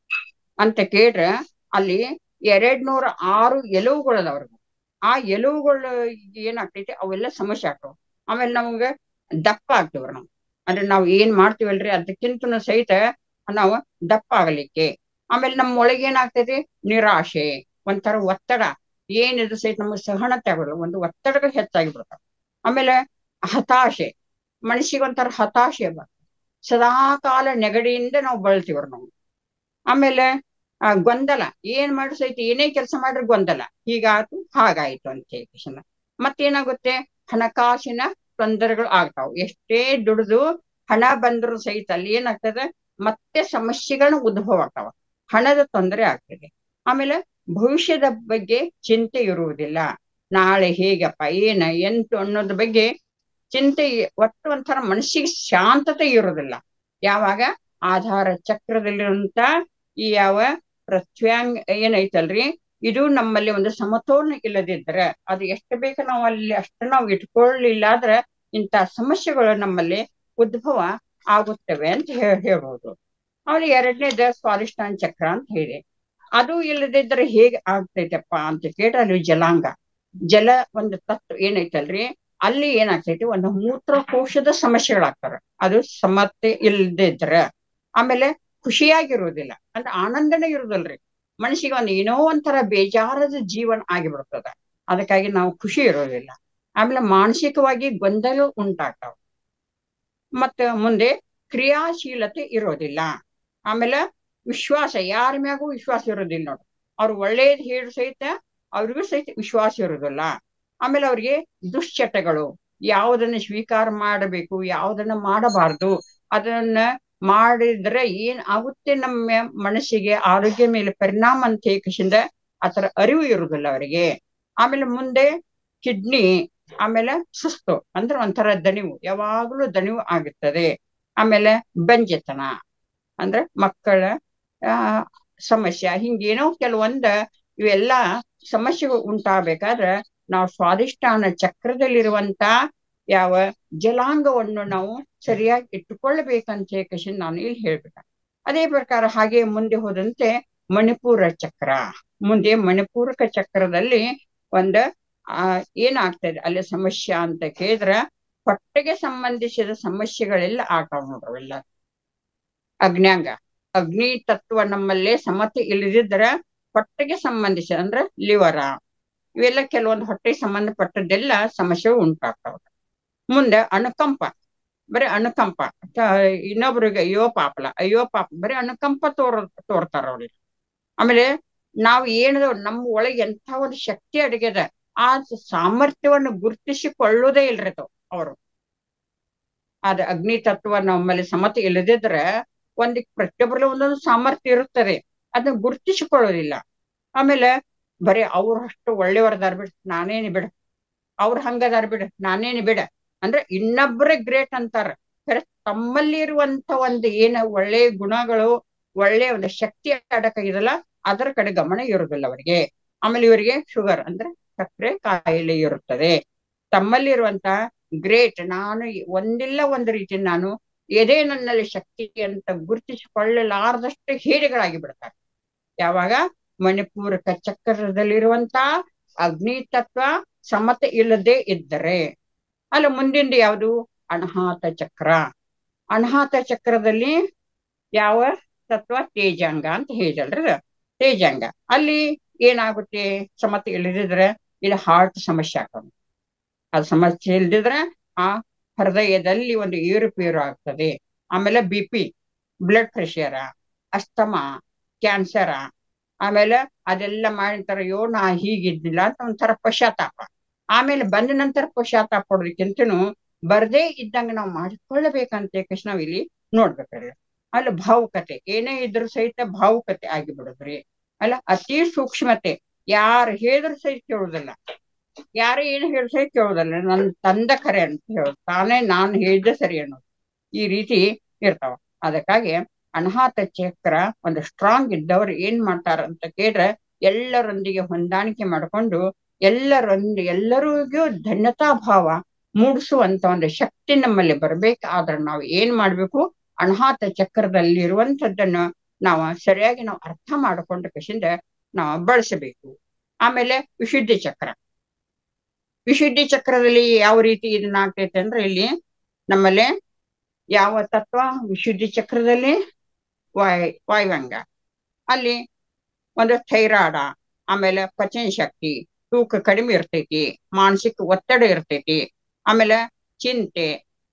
ಅಂತ ಕೇಳ್ರೆ ಅಲ್ಲಿ ಎರಡ್ ನೂರ ಆರು ಎಲುವುಗಳು ಅದಾವ್ರಿ ಆ ಎಲುವುಗಳು ಏನಾಗ್ತೈತಿ ಅವೆಲ್ಲ ಸಮಸ್ಯೆ ಆಗ್ತಾವ ಆಮೇಲೆ ನಮ್ಗೆ ದಪ್ಪ ಆಗ್ತೇವ್ರಿ ನಾವು ಅಂದ್ರೆ ನಾವು ಏನ್ ಮಾಡ್ತೀವಲ್ರಿ ಅದಕ್ಕಿಂತ ಸಹಿತ ನಾವು ದಪ್ಪ ಆಗಲಿಕ್ಕೆ ಆಮೇಲೆ ನಮ್ಮ ಒಳಗೆ ಏನಾಗ್ತೈತಿ ನಿರಾಶೆ ಒಂಥರ ಒತ್ತಡ ಏನಿದ್ರು ಸಹಿತ ನಮಗೆ ಸಹನತೆ ಆಗೋಲ್ಲ ಒಂದು ಒತ್ತಡಗಳು ಹೆಚ್ಚಾಗಿ ಬಿಡ್ತಾವ ಆಮೇಲೆ ಹತಾಶೆ ಮನಸ್ಸಿಗೆ ಒಂಥರ ಹತಾಶೆ ಬರ್ತದೆ ಸದಾ ಕಾಲ ನೆಗಡಿಯಿಂದ ನಾವು ಬಳಲ್ತೀವ್ರಿ ನಾವು ಆಮೇಲೆ ಆ ಗೊಂದಲ ಏನ್ ಮಾಡಿ ಸಹಿತ ಏನೇ ಕೆಲಸ ಮಾಡ್ರೆ ಗೊಂದಲ ಹೀಗಾಯ್ತು ಹಾಗಾಯ್ತು ಅಂತ ಹೇಳಿ ಮತ್ತೇನಾಗುತ್ತೆ ಹಣಕಾಸಿನ ತೊಂದರೆಗಳು ಆಗ್ತಾವ ಎಷ್ಟೇ ದುಡಿದು ಹಣ ಬಂದ್ರು ಸಹಿತ ಅಲ್ಲಿ ಏನಾಗ್ತದೆ ಮತ್ತೆ ಸಮಸ್ಯೆಗಳನ್ನ ಉದ್ಭವ ಆಗ್ತಾವ ಹಣದ ತೊಂದರೆ ಆಗ್ತದೆ ಆಮೇಲೆ ಭವಿಷ್ಯದ ಬಗ್ಗೆ ಚಿಂತೆ ಇರುವುದಿಲ್ಲ ನಾಳೆ ಹೇಗಪ್ಪ ಏನ ಎಂತು ಅನ್ನೋದ್ರ ಬಗ್ಗೆ ಚಿಂತೆ ಒಟ್ಟು ಒಂಥರ ಮನಸ್ಸಿಗೆ ಶಾಂತತೆ ಇರೋದಿಲ್ಲ ಯಾವಾಗ ಆಧಾರ ಚಕ್ರದಲ್ಲಿರುವಂತ ಈ ಯಾವ ಪ್ರತ್ಯಾಂಗ ಏನೈತಲ್ರಿ ಇದು ನಮ್ಮಲ್ಲಿ ಒಂದು ಸಮತೋಲನ ಇಲ್ಲದಿದ್ರೆ ಅದು ಎಷ್ಟು ಬೇಕು ನಾವು ಅಲ್ಲಿ ಅಷ್ಟು ನಾವು ಇಟ್ಕೊಳ್ಳಿಲ್ಲ ಆದ್ರೆ ಇಂಥ ಸಮಸ್ಯೆಗಳು ನಮ್ಮಲ್ಲಿ ಉದ್ಭವ ಆಗುತ್ತವೆ ಅಂತ ಹೇಳ್ ಹೇಳ್ಬೋದು ಆಮೇಲೆ ಎರಡನೇದ ಸ್ವಾದಿಷ್ಟಾನ ಚಕ್ರ ಅಂತ ಹೇಳಿ ಅದು ಇಲ್ಲದಿದ್ರೆ ಹೇಗೆ ಆಗ್ತೈತಪ್ಪ ಅಂತ ಕೇಳ್ರೆ ಅಲ್ಲಿ ಜಲಾಂಗ ಜಲ ಒಂದು ತತ್ವ ಏನೈತಲ್ರಿ ಅಲ್ಲಿ ಏನಾಗ್ತೈತಿ ಒಂದು ಮೂತ್ರಕೋಶದ ಸಮಸ್ಯೆಗಳಾಗ್ತಾರ ಅದು ಸಮತೆ ಇಲ್ದಿದ್ರ ಆಮೇಲೆ ಖುಷಿಯಾಗಿರೋದಿಲ್ಲ ಅಂದ್ರೆ ಆನಂದನೇ ಇರೋದಿಲ್ರಿ ಮನಸ್ಸಿಗೆ ಒಂದು ಏನೋ ಒಂಥರ ಬೇಜಾರದ ಜೀವನ ಆಗಿಬಿಡ್ತದ ಅದಕ್ಕಾಗಿ ನಾವು ಖುಷಿ ಇರೋದಿಲ್ಲ ಆಮೇಲೆ ಮಾನಸಿಕವಾಗಿ ಗೊಂದಲ ಉಂಟಾಗ್ತಾವ ಮತ್ತ ಮುಂದೆ ಕ್ರಿಯಾಶೀಲತೆ ಇರೋದಿಲ್ಲ ಆಮೇಲೆ ವಿಶ್ವಾಸ ಯಾರ ಮ್ಯಾಗೂ ವಿಶ್ವಾಸ ಇರೋದಿಲ್ಲ ನೋಡು ಅವ್ರು ಒಳ್ಳೇದ್ ಹೇಳಿ ಸಹಿತ ಅವ್ರಿಗೂ ಸಹಿತ ವಿಶ್ವಾಸ ಇರೋದಿಲ್ಲ ಆಮೇಲೆ ಅವ್ರಿಗೆ ದುಶ್ಚಟಗಳು ಯಾವುದನ್ನ ಸ್ವೀಕಾರ ಮಾಡಬೇಕು ಯಾವುದನ್ನ ಮಾಡಬಾರ್ದು ಅದನ್ನ ಮಾಡಿದ್ರೆ ಏನ್ ಆಗುತ್ತೆ ನಮ್ಮ ಮನಸ್ಸಿಗೆ ಆರೋಗ್ಯ ಮೇಲೆ ಪರಿಣಾಮ ಅಂತ ಹೇಕಿಸಿಂದ ಆತರ ಅರಿವು ಇರುದಿಲ್ಲ ಅವರಿಗೆ ಆಮೇಲೆ ಮುಂದೆ ಕಿಡ್ನಿ ಆಮೇಲೆ ಸುಸ್ತು ಅಂದ್ರೆ ಒಂಥರ ದಣಿವು ಯಾವಾಗ್ಲೂ ದಣಿವು ಆಗುತ್ತದೆ ಆಮೇಲೆ ಬಂಜೆತನ ಅಂದ್ರೆ ಮಕ್ಕಳ ಆ ಸಮಸ್ಯೆ ಹಿಂಗೇನೋ ಕೆಲವೊಂದ ಇವೆಲ್ಲ ಸಮಸ್ಯೆಗಳು ಉಂಟಾಗಬೇಕಾದ್ರೆ ನಾವು ಸ್ವಾದಿಷ್ಟಾನ ಚಕ್ರದಲ್ಲಿರುವಂತ ಯಾವ ಜಲಾಂಗವನ್ನು ನಾವು ಸರಿಯಾಗಿ ಇಟ್ಟುಕೊಳ್ಳಬೇಕಂತ ಹೇಳಿ ನಾನು ಇಲ್ಲಿ ಹೇಳ್ಬೇಕ ಅದೇ ಪ್ರಕಾರ ಹಾಗೆ ಮುಂದೆ ಹೋದಂತೆ ಮಣಿಪುರ ಚಕ್ರ ಮುಂದೆ ಮಣಿಪೂರಕ ಚಕ್ರದಲ್ಲಿ ಒಂದ ಆ ಏನಾಗ್ತದೆ ಅಲ್ಲಿ ಸಮಸ್ಯೆ ಅಂತ ಕೇಳಿದ್ರ ಹೊಟ್ಟೆಗೆ ಸಂಬಂಧಿಸಿದ ಸಮಸ್ಯೆಗಳೆಲ್ಲ ಆಗ್ತಾವ ನೋಡ್ರವೆಲ್ಲ ಅಗ್ನ್ಯಾಂಗ ಅಗ್ನಿ ತತ್ವ ನಮ್ಮಲ್ಲೇ ಸಮತೆ ಇಲ್ಲದಿದ್ರ ಹೊಟ್ಟೆಗೆ ಸಂಬಂಧಿಸಿದ ಅಂದ್ರೆ ಲಿವರ ಇವೆಲ್ಲ ಕೆಲವೊಂದು ಹೊಟ್ಟೆಗೆ ಸಂಬಂಧಪಟ್ಟದ್ದೆಲ್ಲ ಸಮಸ್ಯೆಗಳು ಉಂಟಾಗ್ತಾವ ಮುಂದೆ ಅನುಕಂಪ ಬರೀ ಅನುಕಂಪ ಇನ್ನೊಬ್ರಿಗೆ ಅಯ್ಯೋ ಪಾಪಲ ಅಯ್ಯೋ ಪಾಪ ಬರೀ ಅನುಕಂಪ ತೋರ್ ತೋರ್ತಾರ ಅವ್ರಿಗೆ ಆಮೇಲೆ ನಾವು ಏನದ ನಮ್ಮ ಒಳಗೆ ಎಂಥ ಒಂದು ಶಕ್ತಿ ಅಡಗ್ಯದ ಆ ಸಾಮರ್ಥ್ಯವನ್ನು ಗುರುತಿಸಿಕೊಳ್ಳುವುದೇ ಇಲ್ರಿ ಅವರು ಅದ ಅಗ್ನಿ ತತ್ವ ನಮ್ಮಲ್ಲಿ ಸಮತೆ ಇಲ್ಲದಿದ್ರೆ ಒಂದ್ ಪ್ರತಿಯೊಬ್ಬರಲ್ಲಿ ಒಂದೊಂದು ಸಾಮರ್ಥ್ಯ ಇರುತ್ತದೆ ಅದನ್ನ ಗುರುತಿಸಿಕೊಳ್ಳೋದಿಲ್ಲ ಆಮೇಲೆ ಬರೀ ಅವ್ರು ಅಷ್ಟು ಒಳ್ಳೆಯವರದಾರ ಬಿಡ ನಾನೇನು ಬಿಡ ಅವ್ರ ಹಂಗದಾರ ಬಿಡ ನಾನೇನು ಬಿಡ ಅಂದ್ರೆ ಇನ್ನೊಬ್ಬರೇ ಗ್ರೇಟ್ ಅಂತಾರ ಖರೆ ತಮ್ಮಲ್ಲಿ ಇರುವಂತ ಒಂದು ಏನ ಒಳ್ಳೆ ಗುಣಗಳು ಒಳ್ಳೆ ಒಂದು ಶಕ್ತಿ ಅಡಕಾಗಿದಲ್ಲ ಅದರ ಕಡೆ ಗಮನ ಇರುವುದಿಲ್ಲ ಅವರಿಗೆ ಆಮೇಲೆ ಇವರಿಗೆ ಶುಗರ್ ಅಂದ್ರೆ ಸಕ್ಕರೆ ಕಾಯಿಲೆ ಇರುತ್ತದೆ ತಮ್ಮಲ್ಲಿರುವಂತ ಗ್ರೇಟ್ ನಾನು ಒಂದಿಲ್ಲ ಒಂದು ರೀತಿ ನಾನು ಎದೆ ನನ್ನಲ್ಲಿ ಶಕ್ತಿ ಅಂತ ಗುರುತಿಸಿಕೊಳ್ಳಲಾರದಷ್ಟು ಹೇಡಿಗಳಾಗಿ ಬಿಡ್ತಾರೆ ಯಾವಾಗ ಮಣಿಪೂರಕ ಚಕ್ರದಲ್ಲಿರುವಂತ ಅಗ್ನಿ ತತ್ವ ಸಮತೆ ಇಲ್ಲದೆ ಇದ್ದರೆ ಅಲ್ಲ ಮುಂದಿಂದ ಯಾವುದು ಅಣಹಾತ ಚಕ್ರ ಅಣಹಾತ ಚಕ್ರದಲ್ಲಿ ಯಾವ ತತ್ವ ತೇಜಾಂಗ ಅಂತ ಹೇಳಿದಲ್ರ ತೇಜಾಂಗ ಅಲ್ಲಿ ಏನಾಗುತ್ತೆ ಸಮತೆ ಇಲ್ಲದಿದ್ರೆ ಇಲ್ಲಿ ಹಾರ್ಟ್ ಸಮಸ್ಯೆ ಆಗ್ತದೆ ಅದು ಸಮಸ್ಯೆ ಇಲ್ದಿದ್ರೆ ಆ ಹೃದಯದಲ್ಲಿ ಒಂದು ಏರುಪೇರು ಆಗ್ತದೆ ಆಮೇಲೆ B P blood pressure asthma cancer ಆಮೇಲೆ ಅದೆಲ್ಲ ಮಾಡಿರ್ತಾರ ಅಯ್ಯೋ ನಾ ಹೀಗಿದ್ದಿಲ್ಲ ಅಂತ ಒಂಥರ ಪಶ್ಚಾತ್ತಾಪ ಆಮೇಲೆ ಬಂದ ನಂತರ ಪಶ್ಚಾತ್ತಾಪ ಪಡೋದಕ್ಕಿಂತನೂ ಬರ್ದೇ ಇದ್ದಂಗ ನಾವು ಮಾಡಿಕೊಳ್ಳಬೇಕಂತ ಕೃಷ್ಣ ನಾವು ಇಲ್ಲಿ ನೋಡ್ಬೇಕ್ರಿ ಅಲ್ಲಿ ಭಾವುಕತೆ ಏನೇ ಇದ್ರು ಸಹಿತ ಭಾವುಕತೆ ಆಗಿಬಿಡುದ್ರಿ ಅಲ್ಲ ಅತಿ ಸೂಕ್ಷ್ಮತೆ ಯಾರು ಹೇಳಿದ್ರು ಸಹಿತ ಕೇಳುದಿಲ್ಲ ಯಾರು ಏನು ಹೇಳಿ ಸಹಿತ ಕೇಳುದಿಲ್ಲ ನನ್ ತಂದ ಖರೆ ಅಂತ ಹೇಳೋದು ತಾನೇ ನಾನು ಹೇಳಿದ್ದೆ ಸರಿ ಅನ್ನೋದು ಈ ರೀತಿ ಇರ್ತಾವ ಅದಕ್ಕಾಗಿ ಅನಾಹುತ ಚಕ್ರ ಒಂದು ಸ್ಟ್ರಾಂಗ್ ಇದ್ದವ್ರು ಏನ್ ಮಾಡ್ತಾರ ಅಂತ ಕೇಳಿದ್ರೆ ಎಲ್ಲರೊಂದಿಗೆ ಹೊಂದಾಣಿಕೆ ಮಾಡಿಕೊಂಡು ಎಲ್ಲರೊಂದು ಎಲ್ಲರಿಗೂ ಧನ್ಯತಾ ಭಾವ ಮೂಡಿಸುವಂತ ಒಂದು ಶಕ್ತಿ ನಮ್ಮಲ್ಲಿ ಬರ್ಬೇಕಾದ್ರೆ ನಾವು ಏನ್ ಮಾಡ್ಬೇಕು ಅನಾಹುತ ಚಕ್ರದಲ್ಲಿರುವಂತದ್ದನ್ನು ನಾವು ಸರಿಯಾಗಿ ನಾವು ಅರ್ಥ ಮಾಡಿಕೊಂಡ ಕಸಿಂದ ನಾವು ಬಳಸಬೇಕು ಆಮೇಲೆ ವಿಶುದ್ಧಿ ಚಕ್ರ ವಿಶುದ್ಧಿ ಚಕ್ರದಲ್ಲಿ ಯಾವ ರೀತಿ ಇದನ್ನ ಆಗ್ತೈತೆ ಅಂದ್ರೆ ಇಲ್ಲಿ ನಮ್ಮಲ್ಲಿ ಯಾವ ತತ್ವ ವಿಶುದ್ಧಿ ಚಕ್ರದಲ್ಲಿ ವಾಯ್ ವಾಯುವಂಗ ಅಲ್ಲಿ ಒಂದು ಥೈರಾಯ್ಡ ಆಮೇಲೆ ಪಚನ ಶಕ್ತಿ ತೂಕ ಕಡಿಮೆ ಇರ್ತೈತಿ ಮಾನಸಿಕ ಒತ್ತಡ ಇರ್ತೈತಿ ಆಮೇಲೆ ಚಿಂತೆ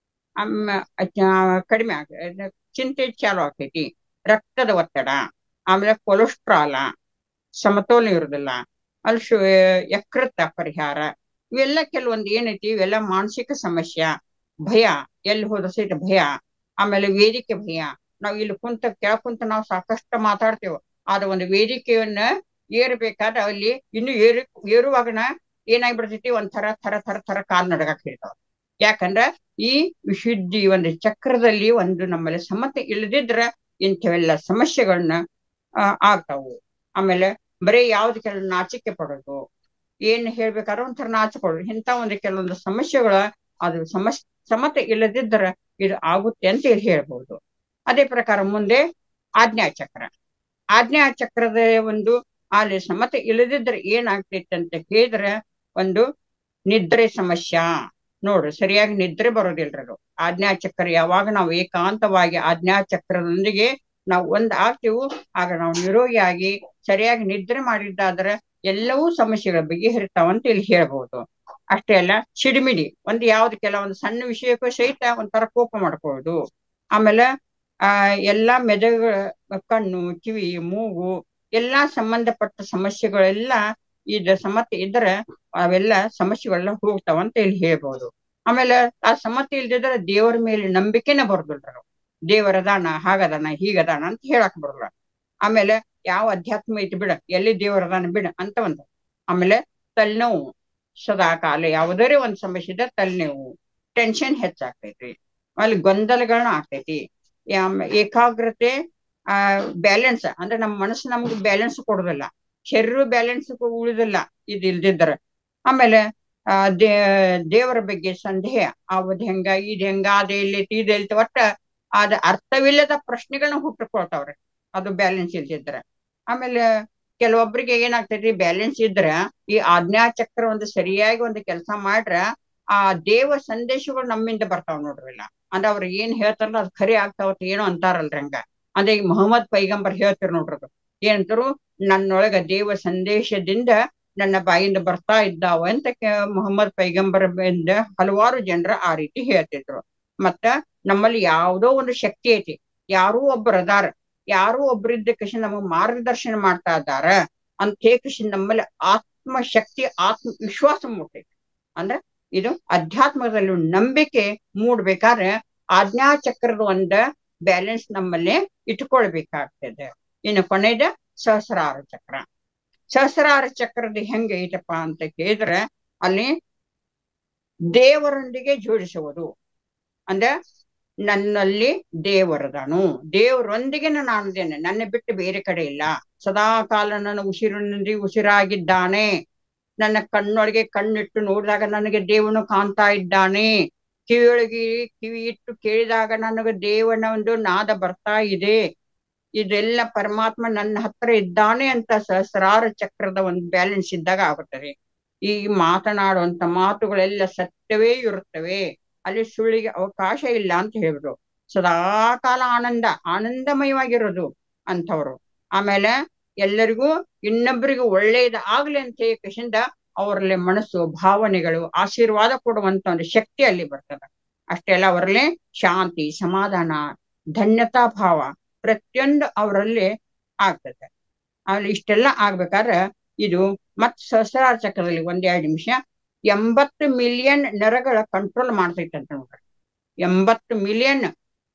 ಕಡಿಮೆ ಆಗ ಚಿಂತೆ ಚಾಲು ಆಗ್ತೈತಿ ರಕ್ತದ ಒತ್ತಡ ಆಮೇಲೆ ಕೊಲೆಸ್ಟ್ರಾಲ ಸಮತೋಲನ ಇರುದಿಲ್ಲ ಅಲ್ಲಿ ಶು ಯಕೃತ ಪರಿಹಾರ ಇವೆಲ್ಲ ಕೆಲವೊಂದು ಏನೈತಿ ಇವೆಲ್ಲ ಮಾನಸಿಕ ಸಮಸ್ಯೆ ಭಯ ಎಲ್ಲಿ ಹೋದ ಸಹಿತ ಭಯ ಆಮೇಲೆ ವೇದಿಕೆ ಭಯ ನಾವು ಇಲ್ಲಿ ಕುಂತ ಕೆಳ ಕುಂತ ನಾವು ಸಾಕಷ್ಟು ಮಾತಾಡ್ತೇವೆ ಆದ ಒಂದು ವೇದಿಕೆಯನ್ನ ಏರ್ಬೇಕಾದ್ರೆ ಅಲ್ಲಿ ಇನ್ನು ಏರು ಏರುವಾಗನ ಏನಾಗ್ಬಿಡ್ತೈತಿ ಒಂಥರ ಥರ ಥರ ಥರ ಕಾಲ್ ನಡಗಕ್ ಹೇಳ್ತಾವ ಯಾಕಂದ್ರ ಈ ವಿಶುದ್ಧಿ ಒಂದು ಚಕ್ರದಲ್ಲಿ ಒಂದು ನಮ್ಮಲ್ಲಿ ಸಮತೆ ಇಲ್ಲದಿದ್ರ ಇಂಥವೆಲ್ಲ ಸಮಸ್ಯೆಗಳನ್ನ ಆಗ್ತಾವು ಆಮೇಲೆ ಬರೀ ಯಾವ್ದು ಕೆಲವು ನಾಚಿಕೆ ಪಡೋದು ಏನ್ ಹೇಳ್ಬೇಕಾದ್ರೆ ಒಂಥರ ನಾಚಿಕೊಳ್ಳೋದು ಇಂಥ ಒಂದು ಕೆಲವೊಂದು ಸಮಸ್ಯೆಗಳ ಅದು ಸಮಸ್ ಸಮತೆ ಇಲ್ಲದಿದ್ದರೆ ಇದು ಆಗುತ್ತೆ ಅಂತ ಹೇಳಿ ಹೇಳ್ಬಹುದು ಅದೇ ಪ್ರಕಾರ ಮುಂದೆ ಆಜ್ಞಾಚಕ್ರ ಆಜ್ಞಾಚಕ್ರದ ಒಂದು ಆಲಸ ಮತ್ತೆ ಇಲ್ಲದಿದ್ರೆ ಏನಾಗ್ತೈತೆ ಅಂತ ಕೇಳಿದ್ರೆ ಒಂದು ನಿದ್ರೆ ಸಮಸ್ಯೆ ನೋಡ್ರಿ ಸರಿಯಾಗಿ ನಿದ್ರೆ ಬರೋದಿಲ್ರಿ ಅದು ಆಜ್ಞಾಚಕ್ರ ಯಾವಾಗ ನಾವು ಏಕಾಂತವಾಗಿ ಆಜ್ಞಾಚಕ್ರದೊಂದಿಗೆ ನಾವು ಒಂದ್ ಆಗ್ತೀವೋ ಆಗ ನಾವು ನಿರೋಗಿಯಾಗಿ ಸರಿಯಾಗಿ ನಿದ್ರೆ ಮಾಡಿದ್ದಾದ್ರೆ ಎಲ್ಲವೂ ಸಮಸ್ಯೆಗಳ ಬಗೆಹರಿತಾವಂತ ಇಲ್ಲಿ ಹೇಳ್ಬಹುದು ಅಷ್ಟೇ ಅಲ್ಲ ಸಿಡಿಮಿಡಿ ಒಂದು ಯಾವ್ದು ಕೆಲವೊಂದು ಸಣ್ಣ ವಿಷಯಕ್ಕೂ ಸಹಿತ ಒಂಥರ ಕೋಪ ಮಾಡ್ಕೊಳ್ಳೋದು ಆಮೇಲೆ ಆ ಎಲ್ಲಾ ಮೆದುಳು ಕಣ್ಣು ಕಿವಿ ಮೂಗು ಎಲ್ಲಾ ಸಂಬಂಧಪಟ್ಟ ಸಮಸ್ಯೆಗಳೆಲ್ಲ ಇದ ಸಮಸ್ಯೆ ಇದ್ರೆ ಅವೆಲ್ಲ ಸಮಸ್ಯೆಗಳೆಲ್ಲ ಹೋಗ್ತಾವಂತ ಇಲ್ಲಿ ಹೇಳ್ಬಹುದು ಆಮೇಲೆ ಆ ಸಮಸ್ಯೆ ಇಲ್ದಿದ್ರೆ ದೇವರ ಮೇಲೆ ನಂಬಿಕೆನೆ ಬರೋದಿಲ್ರ ದೇವರದಾನ ಹಾಗದಾನ ಹೀಗದಾನ ಅಂತ ಹೇಳಕ್ ಬರಲ್ಲ ಆಮೇಲೆ ಯಾವ ಅಧ್ಯಾತ್ಮ ಐತಿ ಬಿಡ ಎಲ್ಲಿ ದೇವರದಾನ ಬಿಡ ಅಂತ ಒಂದು ಆಮೇಲೆ ತಲೆನೋವು ಸದಾ ಕಾಲ ಯಾವುದೇ ಒಂದ್ ಸಮಸ್ಯೆ ಇದ್ರೆ ತಲೆನೋವು ಟೆನ್ಷನ್ ಹೆಚ್ಚಾಗ್ತೈತಿ ಆಮೇಲೆ ಗೊಂದಲಗಳನ್ನ ಆಗ್ತೈತಿ ಆಮ್- ಏಕಾಗ್ರತೆ ಆ ಬ್ಯಾಲೆನ್ಸ್ ಅಂದ್ರೆ ನಮ್ಮ ಮನಸ್ಸು ನಮ್ಗೆ ಬ್ಯಾಲೆನ್ಸ್ ಕೊಡುದಿಲ್ಲ ಶರೀರ ಬ್ಯಾಲೆನ್ಸ್ ಉಳಿದಿಲ್ಲ ಇದು ಇಲ್ದಿದ್ರ ಆಮೇಲೆ ಆ ದೇ ದೇವರ ಬಗ್ಗೆ ಸಂದೇಹ ಅವದ್ ಹೆಂಗ ಇದ್ ಹೆಂಗ ಅದೇ ಇಲ್ಲೈತಿ ಇದು ಇಲ್ತಿ ಒಟ್ಟ ಅದ ಅರ್ಥವಿಲ್ಲದ ಪ್ರಶ್ನೆಗಳನ್ನ ಹುಟ್ಟುಕೊಳ್ತಾವ್ರಿ ಅದು ಬ್ಯಾಲೆನ್ಸ್ ಇಲ್ದಿದ್ರ ಆಮೇಲೆ ಕೆಲವೊಬ್ಬರಿಗೆ ಏನಾಗ್ತೈತಿ ಬ್ಯಾಲೆನ್ಸ್ ಇದ್ರ ಈ ಆಜ್ಞಾಚಕ್ರ ಒಂದು ಸರಿಯಾಗಿ ಒಂದು ಕೆಲಸ ಮಾಡ್ರ ಆ ದೇವ ಸಂದೇಶಗಳು ನಮ್ಮಿಂದ ಬರ್ತಾವ ನೋಡ್ರಿಲ್ಲ ಅಂದ್ರೆ ಅವ್ರ ಏನ್ ಹೇಳ್ತಾರಲ್ಲ ಅದ್ ಖರೆ ಆಗ್ತಾವತ್ ಏನೋ ಅಂತಾರಲ್ರಿ ಹಂಗ ಅಂದ್ರೆ ಈಗ ಮೊಹಮ್ಮದ್ ಪೈಗಂಬರ್ ಹೇಳ್ತಿರ್ ನೋಡ್ರಿ ಅದು ಏನಂತಾರು ನನ್ನೊಳಗ ದೇವ ಸಂದೇಶದಿಂದ ನನ್ನ ಬಾಯಿಂದ ಬರ್ತಾ ಇದ್ದಾವ ಅಂತ ಕೆ- ಮೊಹಮ್ಮದ್ ಪೈಗಂಬರ್ ಇಂದ ಹಲವಾರು ಜನರ ಆ ರೀತಿ ಹೇಳ್ತಿದ್ರು ಮತ್ತ ನಮ್ಮಲ್ಲಿ ಯಾವುದೋ ಒಂದು ಶಕ್ತಿ ಐತಿ ಯಾರೂ ಒಬ್ಬರು ಅದಾರ ಯಾರೂ ಒಬ್ಬರಿದ್ದ ಕೃಷಿ ನಮಗ್ ಮಾರ್ಗದರ್ಶನ ಮಾಡ್ತಾ ಇದ್ದಾರ ಅಂತ ಹೇಳಿ ಕೃಷಿ ನಮ್ಮಲ್ಲಿ ಆತ್ಮ ಶಕ್ತಿ ಆತ್ಮ ವಿಶ್ವಾಸ ಮೂಡ್ತೈತಿ ಅಂದ್ರೆ ಇದು ಅಧ್ಯಾತ್ಮದಲ್ಲಿ ನಂಬಿಕೆ ಮೂಡ್ಬೇಕಾದ್ರೆ ಆಜ್ಞಾಚಕ್ರದ ಒಂದ ಬ್ಯಾಲೆನ್ಸ್ ನಮ್ಮಲ್ಲಿ ಇಟ್ಕೊಳ್ಬೇಕಾಗ್ತದೆ ಇನ್ನು ಕೊನೆಯದ ಸಹಸ್ರಾರ ಚಕ್ರ ಸಹಸ್ರಾರ ಚಕ್ರದ ಹೆಂಗೆ ಐತಪ್ಪ ಅಂತ ಕೇಳಿದ್ರೆ ಅಲ್ಲಿ ದೇವರೊಂದಿಗೆ ಜೋಡಿಸುವುದು ಅಂದ್ರೆ ನನ್ನಲ್ಲಿ ದೇವರದನು ದೇವರೊಂದಿಗೆ ನಾನು ಇದ್ದೇನೆ ನನ್ನ ಬಿಟ್ಟು ಬೇರೆ ಕಡೆ ಇಲ್ಲ ಸದಾ ಕಾಲ ನನ್ನ ಉಸಿರಿನೊಂದಿಗೆ ಉಸಿರಾಗಿದ್ದಾನೆ ನನ್ನ ಕಣ್ಣೊಳಗೆ ಕಣ್ಣಿಟ್ಟು ನೋಡಿದಾಗ ನನಗೆ ದೇವನು ಕಾಣ್ತಾ ಇದ್ದಾನೆ ಕಿವಿಯೊಳಗೆ ಕಿವಿ ಇಟ್ಟು ಕೇಳಿದಾಗ ನನಗೆ ದೇವನ ಒಂದು ನಾದ ಬರ್ತಾ ಇದೆ ಇದೆಲ್ಲ ಪರಮಾತ್ಮ ನನ್ನ ಹತ್ರ ಇದ್ದಾನೆ ಅಂತ ಸಹಸ್ರಾರ ಚಕ್ರದ ಒಂದು ಬ್ಯಾಲೆನ್ಸ್ ಇದ್ದಾಗ ಆಗುತ್ತದೆ ಈ ಮಾತನಾಡುವಂತ ಮಾತುಗಳೆಲ್ಲ ಸತ್ಯವೇ ಇರುತ್ತವೆ ಅಲ್ಲಿ ಸುಳ್ಳಿಗೆ ಅವಕಾಶ ಇಲ್ಲ ಅಂತ ಹೇಳಿದ್ರು ಸದಾ ಕಾಲ ಆನಂದ ಆನಂದಮಯವಾಗಿರೋದು ಅಂಥವ್ರು ಆಮೇಲೆ ಎಲ್ಲರಿಗೂ ಇನ್ನೊಬ್ಬರಿಗೂ ಒಳ್ಳೆಯದು ಆಗ್ಲಿ ಅಂತ ಹೇಳಿ ಅವರಲ್ಲಿ ಮನಸ್ಸು ಭಾವನೆಗಳು ಆಶೀರ್ವಾದ ಕೊಡುವಂತ ಒಂದು ಶಕ್ತಿ ಅಲ್ಲಿ ಬರ್ತದೆ ಅಷ್ಟೇ ಅಲ್ಲ ಅವರಲ್ಲಿ ಶಾಂತಿ ಸಮಾಧಾನ ಧನ್ಯತಾ ಭಾವ ಪ್ರತಿಯೊಂದು ಅವರಲ್ಲಿ ಆಗ್ತದೆ ಆಮೇಲೆ ಇಷ್ಟೆಲ್ಲ ಆಗ್ಬೇಕಾದ್ರೆ ಇದು ಮತ್ ಸಹಸ್ರಾರ ಚಕ್ರದಲ್ಲಿ ಒಂದ್ ಎರಡು ನಿಮಿಷ ಎಂಬತ್ತು ಮಿಲಿಯನ್ ನರಗಳ ಕಂಟ್ರೋಲ್ ಮಾಡ್ತೈತೆ ಅಂತ ನೋಡ್ರಿ ಎಂಬತ್ತು ಮಿಲಿಯನ್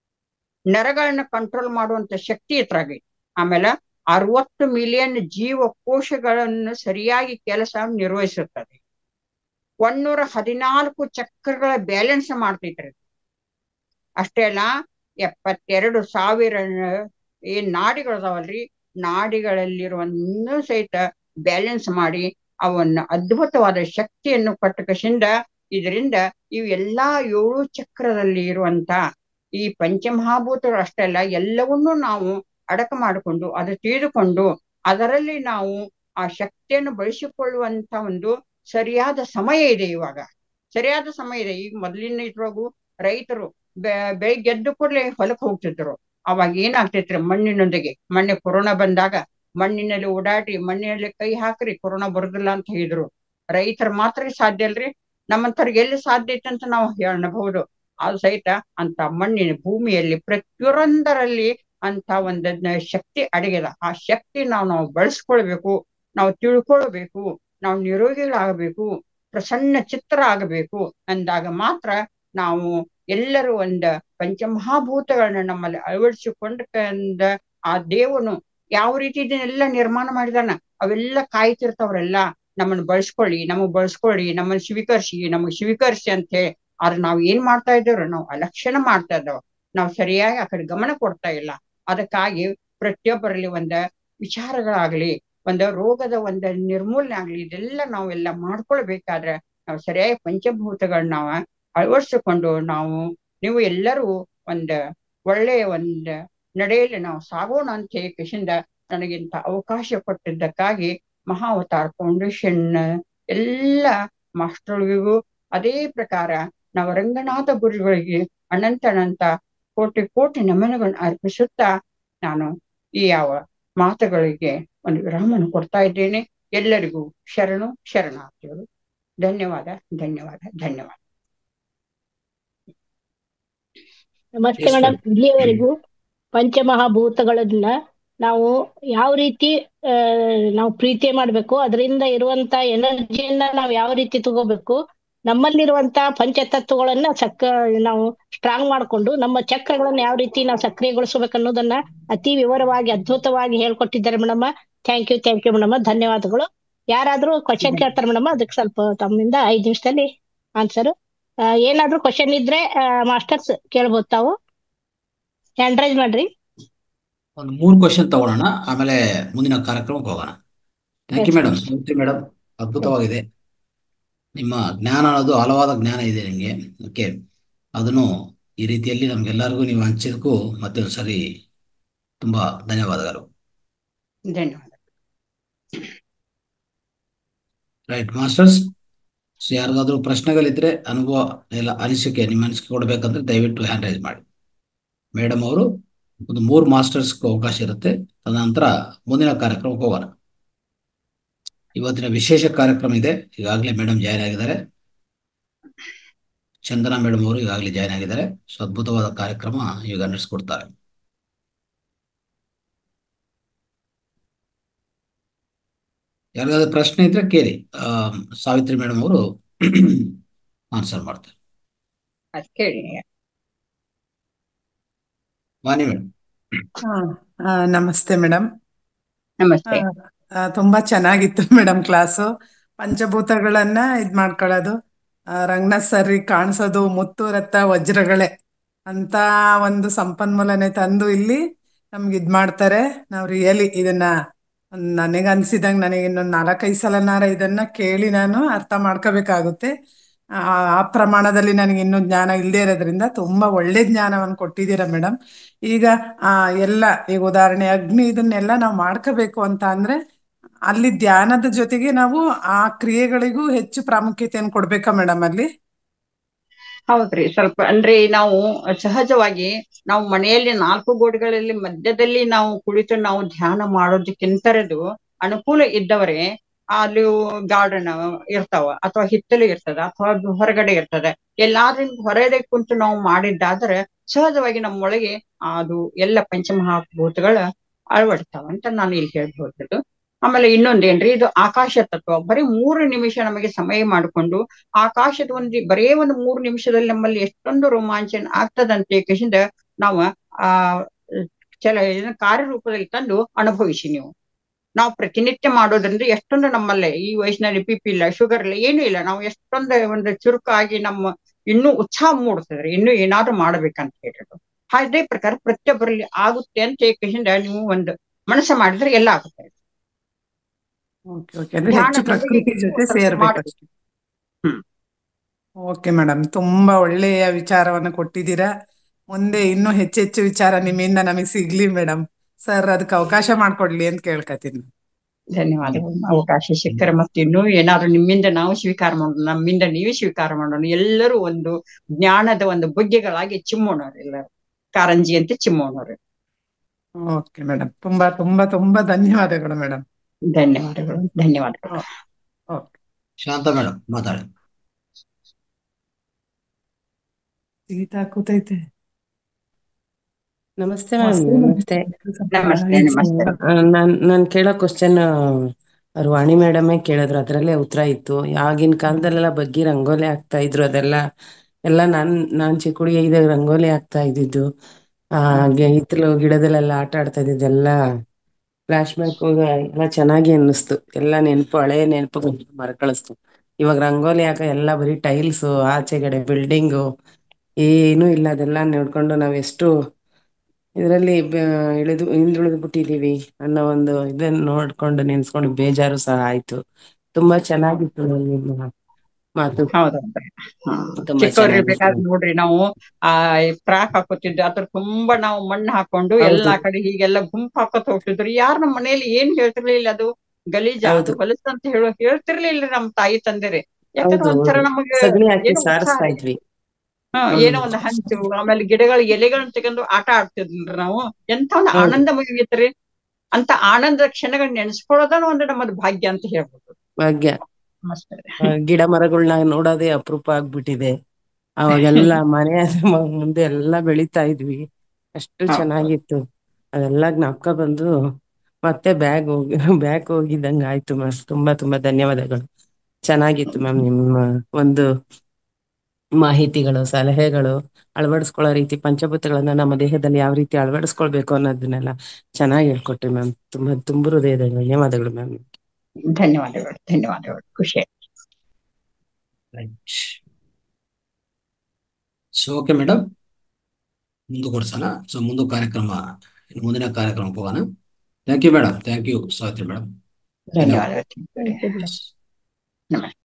ನರಗಳನ್ನ ಕಂಟ್ರೋಲ್ ಮಾಡುವಂತ ಶಕ್ತಿ ಇದ್ರಾಗೈತಿ ಆಮೇಲೆ ಅರವತ್ತು ಮಿಲಿಯನ್ ಜೀವಕೋಶಗಳನ್ನು ಸರಿಯಾಗಿ ಕೆಲಸ ನಿರ್ವಹಿಸುತ್ತದೆ ಒನ್ನೂರ ಹದಿನಾಲ್ಕು ಚಕ್ರಗಳ ಬ್ಯಾಲೆನ್ಸ್ ಮಾಡ್ತೈತ್ರಿ ಅಷ್ಟೇ ಅಲ್ಲ ಎಪ್ಪತ್ತೆರಡು ಸಾವಿರ ಏನ್ ನಾಡಿಗಳದಾವಲ್ರಿ ನಾಡಿಗಳಲ್ಲಿರುವನ್ನು ಸಹಿತ ಬ್ಯಾಲೆನ್ಸ್ ಮಾಡಿ ಅವನ್ನ ಅದ್ಭುತವಾದ ಶಕ್ತಿಯನ್ನು ಕಟ್ಟಕಶಿಂದ ಇದರಿಂದ ಇವೆಲ್ಲಾ ಏಳು ಚಕ್ರದಲ್ಲಿ ಇರುವಂತ ಈ ಪಂಚಮಹಾಭೂತಗಳು ಅಷ್ಟೇ ಅಲ್ಲ ಎಲ್ಲವನ್ನೂ ನಾವು ಅಡಕ ಮಾಡಿಕೊಂಡು ಅದು ತಿಳಿದುಕೊಂಡು ಅದರಲ್ಲಿ ನಾವು ಆ ಶಕ್ತಿಯನ್ನು ಬಳಸಿಕೊಳ್ಳುವಂತ ಒಂದು ಸರಿಯಾದ ಸಮಯ ಇದೆ ಇವಾಗ ಸರಿಯಾದ ಸಮಯ ಇದೆ ಈಗ ಮೊದಲಿನ ಇದ್ರೊಳಗು ರೈತರು ಬೆ ಬೆಳಿಗ್ಗೆ ಎದ್ದು ಕೂಡಲೇ ಹೊಲಕ್ಕೆ ಹೋಗ್ತಿದ್ರು ಅವಾಗ ಏನಾಗ್ತೈತ್ರಿ ಮಣ್ಣಿನೊಂದಿಗೆ ಮೊನ್ನೆ ಕೊರೋನಾ ಬಂದಾಗ ಮಣ್ಣಿನಲ್ಲಿ ಓಡಾಡಿ ಮಣ್ಣಿನಲ್ಲಿ ಕೈ ಹಾಕ್ರಿ ಕೊರೋನಾ ಬರುದಿಲ್ಲ ಅಂತ ಹೇಳಿದ್ರು ರೈತರ ಮಾತ್ರ ಸಾಧ್ಯ ಅಲ್ರಿ ನಮ್ಮಂತವ್ರಿಗೆ ಎಲ್ಲಿ ಸಾಧ್ಯ ಐತೆ ಅಂತ ನಾವು ಹೇಳಬಹುದು ಅದು ಸಹಿತ ಅಂತ ಮಣ್ಣಿನ ಭೂಮಿಯಲ್ಲಿ ಪ್ರತಿಯೊಂದರಲ್ಲಿ ಅಂತ ಒಂದ ಶಕ್ತಿ ಅಡಗಿದೆ ಆ ಶಕ್ತಿ ನಾವು ನಾವು ಬಳಸ್ಕೊಳ್ಬೇಕು ನಾವು ತಿಳ್ಕೊಳ್ಬೇಕು ನಾವು ನಿರೋಗಿಗಳಾಗಬೇಕು ಪ್ರಸನ್ನ ಚಿತ್ರ ಆಗಬೇಕು ಅಂದಾಗ ಮಾತ್ರ ನಾವು ಎಲ್ಲರೂ ಒಂದ ಪಂಚಮಹಾಭೂತಗಳನ್ನ ನಮ್ಮಲ್ಲಿ ಅಳವಡಿಸಿಕೊಂಡ ಆ ದೇವನು ಯಾವ ರೀತಿ ಇದನ್ನೆಲ್ಲ ನಿರ್ಮಾಣ ಮಾಡಿದಾನ ಅವೆಲ್ಲ ಕಾಯ್ತಿರ್ತಾವ್ರೆಲ್ಲ ನಮ್ಮನ್ನ ಬಳಸ್ಕೊಳ್ಳಿ ನಮಗ್ ಬಳಸ್ಕೊಳ್ಳಿ ನಮ್ಮನ್ನ ಸ್ವೀಕರಿಸಿ ನಮಗ್ ಸ್ವೀಕರಿಸಿ ಅಂತ ಹೇಳಿ ಆದ್ರೆ ನಾವ್ ಏನ್ ಮಾಡ್ತಾ ಇದ್ದೇವ್ರ ನಾವು ಅಲಕ್ಷಣ ಮಾಡ್ತಾ ಇದ್ದಾವ ನಾವು ಸರಿಯಾಗಿ ಆ ಕಡೆ ಗಮನ ಕೊಡ್ತಾ ಇಲ್ಲ ಅದಕ್ಕಾಗಿ ಪ್ರತಿಯೊಬ್ಬರಲ್ಲಿ ಒಂದ ವಿಚಾರಗಳಾಗ್ಲಿ ಒಂದ ರೋಗದ ಒಂದ ನಿರ್ಮೂಲನೆ ಆಗ್ಲಿ ಇದೆಲ್ಲ ನಾವೆಲ್ಲ ಮಾಡ್ಕೊಳ್ಬೇಕಾದ್ರೆ ನಾವು ಸರಿಯಾಗಿ ಪಂಚಭೂತಗಳನ್ನ ನಾವು ಅಳವಡಿಸಿಕೊಂಡು ನಾವು ನೀವು ಎಲ್ಲರೂ ಒಂದ ಒಳ್ಳೆಯ ಒಂದ ನಡೆಯಲಿ ನಾವು ಸಾಗೋಣ ಅಂತ ಹೇಳಿ ಕಿಶಿಂದ ನನಗಿಂತ ಅವಕಾಶ ಕೊಟ್ಟಿದ್ದಕ್ಕಾಗಿ ಮಹಾವತಾರ್ ಫೌಂಡೇಶನ್ ಎಲ್ಲ ಮಾಸ್ಟರ್ಗಳಿಗೂ ಅದೇ ಪ್ರಕಾರ ನಾವು ರಂಗನಾಥ ಗುರುಗಳಿಗೆ ಅನಂತ ಅನಂತ ಕೋಟಿ ಕೋಟಿ ನಮನಗಳನ್ನು ಅರ್ಪಿಸುತ್ತಾ ನಾನು ಈ ಯಾವ ಮಾತುಗಳಿಗೆ ಒಂದು ವಿರಾಮವನ್ನು ಕೊಡ್ತಾ ಇದ್ದೇನೆ ಎಲ್ಲರಿಗೂ ಶರಣು ಶರಣಾರ್ಥಿಗಳು ಧನ್ಯವಾದ ಧನ್ಯವಾದ ಧನ್ಯವಾದ ನಮಸ್ತೆ Yes, ಮೇಡಮ್ ma'am. ಇಲ್ಲಿಯವರೆಗೂ ಪಂಚಮಹಾಭೂತಗಳನ್ನ ನಾವು ಯಾವ ರೀತಿ ಆ, ನಾವು ಪ್ರೀತಿ ಮಾಡ್ಬೇಕು ಅದರಿಂದ ಇರುವಂತ ಎನರ್ಜಿಯನ್ನ ನಾವು ಯಾವ ರೀತಿ ತಗೋಬೇಕು ನಮ್ಮಲ್ಲಿರುವಂತ ಪಂಚತತ್ವಗಳನ್ನ ಸಕ್ಕ ನಾವು ಸ್ಟ್ರಾಂಗ್ ಮಾಡ್ಕೊಂಡು ನಮ್ಮ ಚಕ್ರಗಳನ್ನ ಯಾವ ರೀತಿ ನಾವು ಸಕ್ರಿಯಗೊಳಿಸಬೇಕು ಅನ್ನೋದನ್ನ ಅತಿ ವಿವರವಾಗಿ ಅದ್ಭುತವಾಗಿ ಹೇಳ್ಕೊಟ್ಟಿದ್ದಾರೆ madam thank you thank you madam ಧನ್ಯವಾದಗಳು ಯಾರಾದ್ರೂ ಕ್ವಶನ್ ಕೇಳ್ತಾರೆ ಮೇಡಮ್ ಅದಕ್ಕೆ ಸ್ವಲ್ಪ ತಮ್ಮಿಂದ ಐದ್ ನಿಮಿಷದಲ್ಲಿ ಆನ್ಸರ್ ಏನಾದ್ರೂ ಕ್ವಶನ್ ಇದ್ರೆ ಮಾಸ್ಟರ್ಸ್ ಕೇಳ್ಬೋದು ತಾವು ಹ್ಯಾಂಡ್ ರೈಸ್ ಮಾಡ್ರಿ ಒಂದು ಮೂರು ಕ್ವಶನ್ ತಗೊಳ್ಳೋಣ ಆಮೇಲೆ ಮುಂದಿನ ಕಾರ್ಯಕ್ರಮಕ್ಕೆ ಹೋಗೋಣ thank you Yes, madam Savitri madam ಅದ್ಭುತವಾಗಿದೆ ನಿಮ್ಮ ಜ್ಞಾನ ಅನ್ನೋದು ಹಲವಾದ ಜ್ಞಾನ ಇದೆ ನಿಮಗೆ ಓಕೆ ಅದನ್ನು ಈ ರೀತಿಯಲ್ಲಿ ನಮ್ಗೆಲ್ಲರಿಗೂ ನೀವು ಹಂಚಿದಕ್ಕೂ ಮತ್ತೊಂದು ಸರಿ ತುಂಬಾ ಧನ್ಯವಾದಗಳು ಧನ್ಯವಾದ ರೈಟ್ ಮಾಸ್ಟರ್ಸ್ ಸೊ ಯಾರಿಗಾದ್ರೂ ಪ್ರಶ್ನೆಗಳಿದ್ರೆ ಅನುಭವ ಇಲ್ಲ ಅನಿಸಿಕೆ ನಿಮ್ಮ ಅನಿಸಿಕೆ ಕೊಡಬೇಕಂದ್ರೆ ದಯವಿಟ್ಟು ಹ್ಯಾಂಡ್ ರೈಸ್ ಮಾಡಿ ಮೇಡಮ್ ಅವರು ಒಂದು ಮೂರು ಮಾಸ್ಟರ್ಸ್ಗೆ ಅವಕಾಶ ಇರುತ್ತೆ ತದನಂತರ ಮುಂದಿನ ಕಾರ್ಯಕ್ರಮಕ್ಕೆ ಹೋಗೋಣ ಇವತ್ತಿನ ವಿಶೇಷ ಕಾರ್ಯಕ್ರಮ ಇದೆ ಈಗಾಗಲೇ ಮೇಡಮ್ ಜಾಯ್ನ್ ಆಗಿದ್ದಾರೆ ಚಂದನಾ ಮೇಡಮ್ ಅವರು ಈಗಾಗಲೇ ಜಾಯ್ನ್ ಆಗಿದ್ದಾರೆ ಸೊ ಅದ್ಭುತವಾದ ಕಾರ್ಯಕ್ರಮ ಈಗ ನಡೆಸ್ಕೊಡ್ತಾರೆ ಯಾರಿಗಾದ್ರೂ ಪ್ರಶ್ನೆ ಇದ್ರೆ ಕೇಳಿ ಆ, ಸಾವಿತ್ರಿ ಮೇಡಮ್ ಅವರು ಆನ್ಸರ್ ಮಾಡ್ತಾರೆ ಅದ್ ಕೇಳಿ ವಾಣಿ ಮೇಡಮ್ ಹಾ, ಆ, ನಮಸ್ತೆ ಮೇಡಮ್ ನಮಸ್ತೆ ತುಂಬಾ ಚೆನ್ನಾಗಿತ್ತು ಮೇಡಮ್ ಕ್ಲಾಸು ಪಂಚಭೂತಗಳನ್ನ ಇದ್ ಮಾಡ್ಕೊಳ್ಳೋದು ಆ, ರಂಗನಾಥ್ ಸರ್ ಕಾಣಿಸೋದು ಮುತ್ತು ರತ್ನ ವಜ್ರಗಳೇ ಅಂತ ಒಂದು ಸಂಪನ್ಮೂಲನೆ ತಂದು ಇಲ್ಲಿ ನಮ್ಗೆ ಇದ್ ಮಾಡ್ತಾರೆ ನಾವು ರಿಯಲಿ ಇದನ್ನ ನನಗೆ ಅನ್ಸಿದಂಗೆ ನನಗೆ ಇನ್ನೊಂದು ನಾಲ್ಕೈದು ಸಲನಾರ ಇದನ್ನ ಕೇಳಿ ನಾನು ಅರ್ಥ ಮಾಡ್ಕೋಬೇಕಾಗುತ್ತೆ ಆ ಆ ಪ್ರಮಾಣದಲ್ಲಿ ನನಗೆ ಇನ್ನೂ ಜ್ಞಾನ ಇಲ್ಲದೆ ಇರೋದ್ರಿಂದ ತುಂಬಾ ಒಳ್ಳೆ ಜ್ಞಾನವನ್ನು ಕೊಟ್ಟಿದ್ದೀರಾ ಮೇಡಮ್ ಈಗ ಆ ಎಲ್ಲ ಈಗ ಉದಾಹರಣೆ ಅಗ್ನಿ ಇದನ್ನೆಲ್ಲ ನಾವು ಮಾಡ್ಕೋಬೇಕು ಅಂತ ಅಂದ್ರೆ ಅಲ್ಲಿ ಧ್ಯಾನದ ಜೊತೆಗೆ ನಾವು ಆ ಕ್ರಿಯೆಗಳಿಗೂ ಹೆಚ್ಚು ಪ್ರಾಮುಖ್ಯತೆಯನ್ನು ಕೊಡ್ಬೇಕಾ ಮೇಡಮ್ ಅಲ್ಲಿ ಹೌದ್ರಿ ಸ್ವಲ್ಪ ಅಂದ್ರೆ ನಾವು ಸಹಜವಾಗಿ ನಾವು ಮನೆಯಲ್ಲಿ ನಾಲ್ಕು ಗೋಡೆಗಳಲ್ಲಿ ಮಧ್ಯದಲ್ಲಿ ನಾವು ಕುಳಿತು ನಾವು ಧ್ಯಾನ ಮಾಡೋದಕ್ಕಿಂತರದು ಅನುಕೂಲ ಇದ್ದವರೇ ಅಲ್ಲಿ ಗಾರ್ಡನ್ ಇರ್ತಾವ ಅಥವಾ ಹಿತ್ತಲು ಇರ್ತದ ಅಥವಾ ಹೊರಗಡೆ ಇರ್ತದೆ ಎಲ್ಲಾದ್ರಿಂದ ಹೊರಗಡೆ ಕುಂತು ನಾವು ಮಾಡಿದ್ದಾದ್ರೆ ಸಹಜವಾಗಿ ನಮ್ಮೊಳಗೆ ಅದು ಎಲ್ಲ ಪಂಚಮಹಾಭೂತಗಳ ಅಳವಡ್ತಾವ ಅಂತ ನಾನು ಇಲ್ಲಿ ಹೇಳ್ಬೋದು ಆಮೇಲೆ ಇನ್ನೊಂದೇನ್ರಿ ಇದು ಆಕಾಶ ತತ್ವ ಬರೀ ಮೂರು ನಿಮಿಷ ನಮಗೆ ಸಮಯ ಮಾಡಿಕೊಂಡು ಆಕಾಶದ ಒಂದು ಬರೇ ಒಂದು ಮೂರು ನಿಮಿಷದಲ್ಲಿ ನಮ್ಮಲ್ಲಿ ಎಷ್ಟೊಂದು ರೋಮಾಂಚನ ಆಗ್ತದಂತ ಏಕೆಂದ ನಾವು ಆ ಚಲ ಇದನ್ನ ಕಾರ್ಯರೂಪದಲ್ಲಿ ತಂದು ಅನುಭವಿಸಿ ನೀವು ನಾವು ಪ್ರತಿನಿತ್ಯ ಮಾಡೋದ್ರಿಂದ ಎಷ್ಟೊಂದು ನಮ್ಮಲ್ಲೇ ಈ ವಯಸ್ಸಿನಲ್ಲಿ ಬಿ ಪಿ ಇಲ್ಲ ಶುಗರ್ ಇಲ್ಲ ಏನೂ ಇಲ್ಲ ನಾವು ಎಷ್ಟೊಂದು ಒಂದು ಚುರುಕಾಗಿ ನಮ್ಮ ಇನ್ನೂ ಉತ್ಸಾಹ ಮೂಡ್ತದ್ರಿ ಇನ್ನೂ ಏನಾದ್ರೂ ಮಾಡ್ಬೇಕಂತ ಹೇಳಿದ್ರು ಅದೇ ಪ್ರಕಾರ ಪ್ರತಿಯೊಬ್ಬರಲ್ಲಿ ಆಗುತ್ತೆ ಅಂತ ಏಕೆಂದ ನೀವು ಒಂದು ಮನಸ್ಸು ಮಾಡಿದ್ರೆ ಎಲ್ಲ ಆಗುತ್ತೆ ಓಕೆ ಓಕೆ ಅಂದ್ರೆ ಹೆಚ್ಚು ಧ್ಯಾನದಲ್ಲಿ ಪ್ರಕೃತಿ ಜೊತೆ ಸ್ವಲ್ಪ ಸೇರ್ಬೇಕು ಮಾಡ್ಬೇಕು. ಹ್ಮ್. ಓಕೆ ಮೇಡಮ್ ತುಂಬಾ ಒಳ್ಳೆಯ ವಿಚಾರವನ್ನು ಕೊಟ್ಟಿದ್ದೀರಾ ಮುಂದೆ ಇನ್ನೂ ಹೆಚ್ಚೆಚ್ಚು ವಿಚಾರ ನಿಮ್ಮಿಂದ ನಮಗೆ ಸಿಗ್ಲಿ ಮೇಡಮ್ ಸರ್ ಅದಕ್ಕೆ ಅವಕಾಶ ಮಾಡ್ಕೊಡ್ಲಿ ಅಂತ ಕೇಳ್ಕತೀನಿ ಧನ್ಯವಾದಗಳು ಅವಕಾಶ ಸಿಕ್ಕರೆ ಮತ್ತೆ ಇನ್ನೂ ಏನಾದ್ರು ನಿಮ್ಮಿಂದ ನಾವು ಸ್ವೀಕಾರ ಮಾಡೋಣ ನಮ್ಮಿಂದ ನೀವೇ ಸ್ವೀಕಾರ ಮಾಡೋಣ ಎಲ್ಲರೂ ಒಂದು ಜ್ಞಾನದ ಒಂದು ಬುಗ್ಗೆಗಳಾಗಿ ಚಿಮ್ಮೋಣವ್ರು ಎಲ್ಲರೂ ಕಾರಂಜಿಯಂತೆ ಚಿಮ್ಮೋಣವ್ರು ಓಕೆ ಮೇಡಮ್ ತುಂಬಾ ತುಂಬಾ ತುಂಬಾ ಧನ್ಯವಾದಗಳು ಮೇಡಮ್ ಧನ್ಯವಾದಗಳು ಧನ್ಯವಾದಗಳು ಓಕೆ ಶಾಂತ ಮೇಡಮ್ ಮಾತಾಡಿ ಸೀತಾ ಕೂತೈತೆ ನಮಸ್ತೆ ಮ್ಯಾಮ್ ನಮಸ್ತೆ ನಮಸ್ತೆ ನಮಸ್ತೆ ಆ, ನಾನ್ ನಾನ್ ಕೇಳೋ ಕ್ವಶನ್ ಅವ್ರು ವಾಣಿ ಮೇಡಮೇ ಕೇಳಿದ್ರು ಅದ್ರಲ್ಲೇ ಉತ್ತರ ಇತ್ತು ಆಗಿನ ಕಾಲದಲ್ಲೆಲ್ಲ ಬಗ್ಗಿ ರಂಗೋಲಿ ಹಾಕ್ತಾ ಇದ್ರು ಅದೆಲ್ಲ ಎಲ್ಲ ನಾನ್ ನಾನ್ ಚಿಕ್ಕ ಹುಡುಗಿ ಇದ್ದಾಗ ರಂಗೋಲಿ ಹಾಕ್ತಾ ಇದ್ದಿದ್ದು ಆ ಗೆ- ಹಿತ್ತಲು ಗಿಡದಲ್ಲೆಲ್ಲ ಆಟ ಆಡ್ತಾ ಇದ್ದಿದ್ದೆಲ್ಲ ಫ್ಲಾಶ್ ಬ್ಯಾಕ್ ಎಲ್ಲ ಚೆನ್ನಾಗಿ ಅನ್ನಿಸ್ತು ಎಲ್ಲ ನೆನಪು ಹಳೆ ನೆನಪು ಮರುಕಳಿಸ್ತು ಇವಾಗ ರಂಗೋಲಿ ಹಾಕ ಎಲ್ಲ ಬರೀ ಟೈಲ್ಸ್ ಆಚೆಗಡೆ ಬಿಲ್ಡಿಂಗು ಏನೂ ಇಲ್ಲ ಅದೆಲ್ಲ ನೋಡ್ಕೊಂಡು ನಾವೆಷ್ಟು ಇದರಲ್ಲಿ ಇಳಿದು ಹಿಂದುಳಿದು ಬಿಟ್ಟಿದೀವಿ ಅನ್ನೋ ಒಂದು ಇದನ್ನ ನೋಡ್ಕೊಂಡು ನೆನ್ಸ್ಕೊಂಡು ಬೇಜಾರು ಸಹ ಆಯ್ತು ತುಂಬಾ ಚೆನ್ನಾಗಿತ್ತು ನಿಮ್ಮ ಮಾತು ಹೌದೌದು ಹಾ. ತುಂಬಾ ಚಿಕ್ಕವ್ರು ಚೆನ್ನಾಗಿತ್ತು ಇರ್ಬೇಕಾದ್ರೆ ನೋಡ್ರಿ ನಾವು ಆ ಫ್ರಾಕ್ ಹಾಕೋತಿದ್ವಿ ಅದ್ರ ತುಂಬಾ ನಾವು ಮಣ್ಣು ಹಾಕೊಂಡು ಹೌದು. ಎಲ್ಲಾ ಕಡೆ ಹೀಗೆಲ್ಲ ಗುಂಪು ಹಾಕೋತ ಹೋಗ್ತಿದ್ರು ಯಾರು ನಮ್ಮ ಮನೆಯಲ್ಲಿ ಏನ್ ಹೇಳ್ತಿರ್ಲಿಲ್ಲ ಅದು ಗಲೀಜ ಅದು ಹೌದು. ಹೊಲಸ ಅಂತ ಹೇಳೋ ಹೇಳ್ತಿರ್ಲಿಲ್ಲ ನಮ್ಮ ತಾಯಿ ತಂದೆರೆ ಯಾಕಂದ್ರೆ ಹೌದು ಒಂಥರ ಹೌದು ನಮಗೆ ಸಗಣಿ ಹಾಕಿ ಏನೋ ಸಾರಿಸ್ತಾ ಉತ್ಸಾಹ ಇದ್ವಿ ಹಾ ಹ್ಮ್. ಏನೋ ಒಂದು ಹಂಚು ಆಮೇಲೆ ಗಿಡಗಳ ಎಲೆಗಳನ್ನ ತೆಗೆದು ಆಟ ಆಡ್ತಿದ್ವಿ ನಾವು ಎಂತ ಒಂದು ಹೌದು. ಆನಂದಮಯವಿತ್ರಿ ಅಂತ ಆನಂದದ ಕ್ಷಣಗಳನ್ನ ನೆನೆಸ್ಕೊಳ್ಳೋದನ್ನ ಒಂದು ನಮ್ಮದು ಭಾಗ್ಯ ಅಂತ ಹೇಳ್ಬೋದು ಭಾಗ್ಯ ನಮಸ್ತೆ ಆ, ಗಿಡ ಮರಗಳನ್ನ ನೋಡೋದೇ ಅಪರೂಪ ಆಗ್ಬಿಟ್ಟಿದೆ ಅವಾಗೆಲ್ಲ ಮನೆ ಮ- ಮುಂದೆ ಎಲ್ಲಾ ಬೆಳಿತಾ ಇದ್ವಿ ಅಷ್ಟು ಹೌದು. ಚೆನ್ನಾಗಿತ್ತು ಅದೆಲ್ಲ ಜ್ಞಾಪಕ ಬಂದು ಮತ್ತೆ ಬ್ಯಾಗ್ ಹೋಗಿ ಬ್ಯಾಗ್ ಹೋಗಿದ್ದಂಗ ಆಯ್ತು ಮ್ಯಾಮ್ ತುಂಬಾ ತುಂಬಾ ಧನ್ಯವಾದಗಳು ಚೆನ್ನಾಗಿತ್ತು ಮ್ಯಾಮ್ ನಿಮ್ಮ ಒಂದು ಮಾಹಿತಿಗಳು ಸಲಹೆಗಳು ಅಳವಡಿಸ್ಕೊಳ್ಳೋ ರೀತಿ ಪಂಚಭೂತಗಳನ್ನ ನಮ್ಮ ದೇಹದಲ್ಲಿ ಯಾವ ರೀತಿ ಅಳವಡಿಸ್ಕೊಳ್ಬೇಕು ಅನ್ನೋದನ್ನೆಲ್ಲ ಚೆನ್ನಾಗಿ ಹೇಳ್ಕೊಟ್ರಿ ಮ್ಯಾಮ್ ತುಂಬಾ ತುಂಬ ಹೃದಯದ ಧನ್ಯವಾದಗಳು ಮ್ಯಾಮ್ ಧನ್ಯವಾದಗಳು ಧನ್ಯವಾದಗಳು ಖುಷಿ ಆಯ್ತು ರೈಟ್ ಸೊ ಓಕೆ ಮೇಡಮ್ ಮುಂದುವರ್ಸೋಣ ಸೊ ಮುಂದೆ ಕಾರ್ಯಕ್ರಮ ಇನ್ನು ಮುಂದಿನ ಕಾರ್ಯಕ್ರಮಕ್ಕೆ ಹೋಗೋಣ thank you madam thank you Savitri madam ಧನ್ಯವಾದಗಳು Thank you, madam. ನಮಸ್ತೆ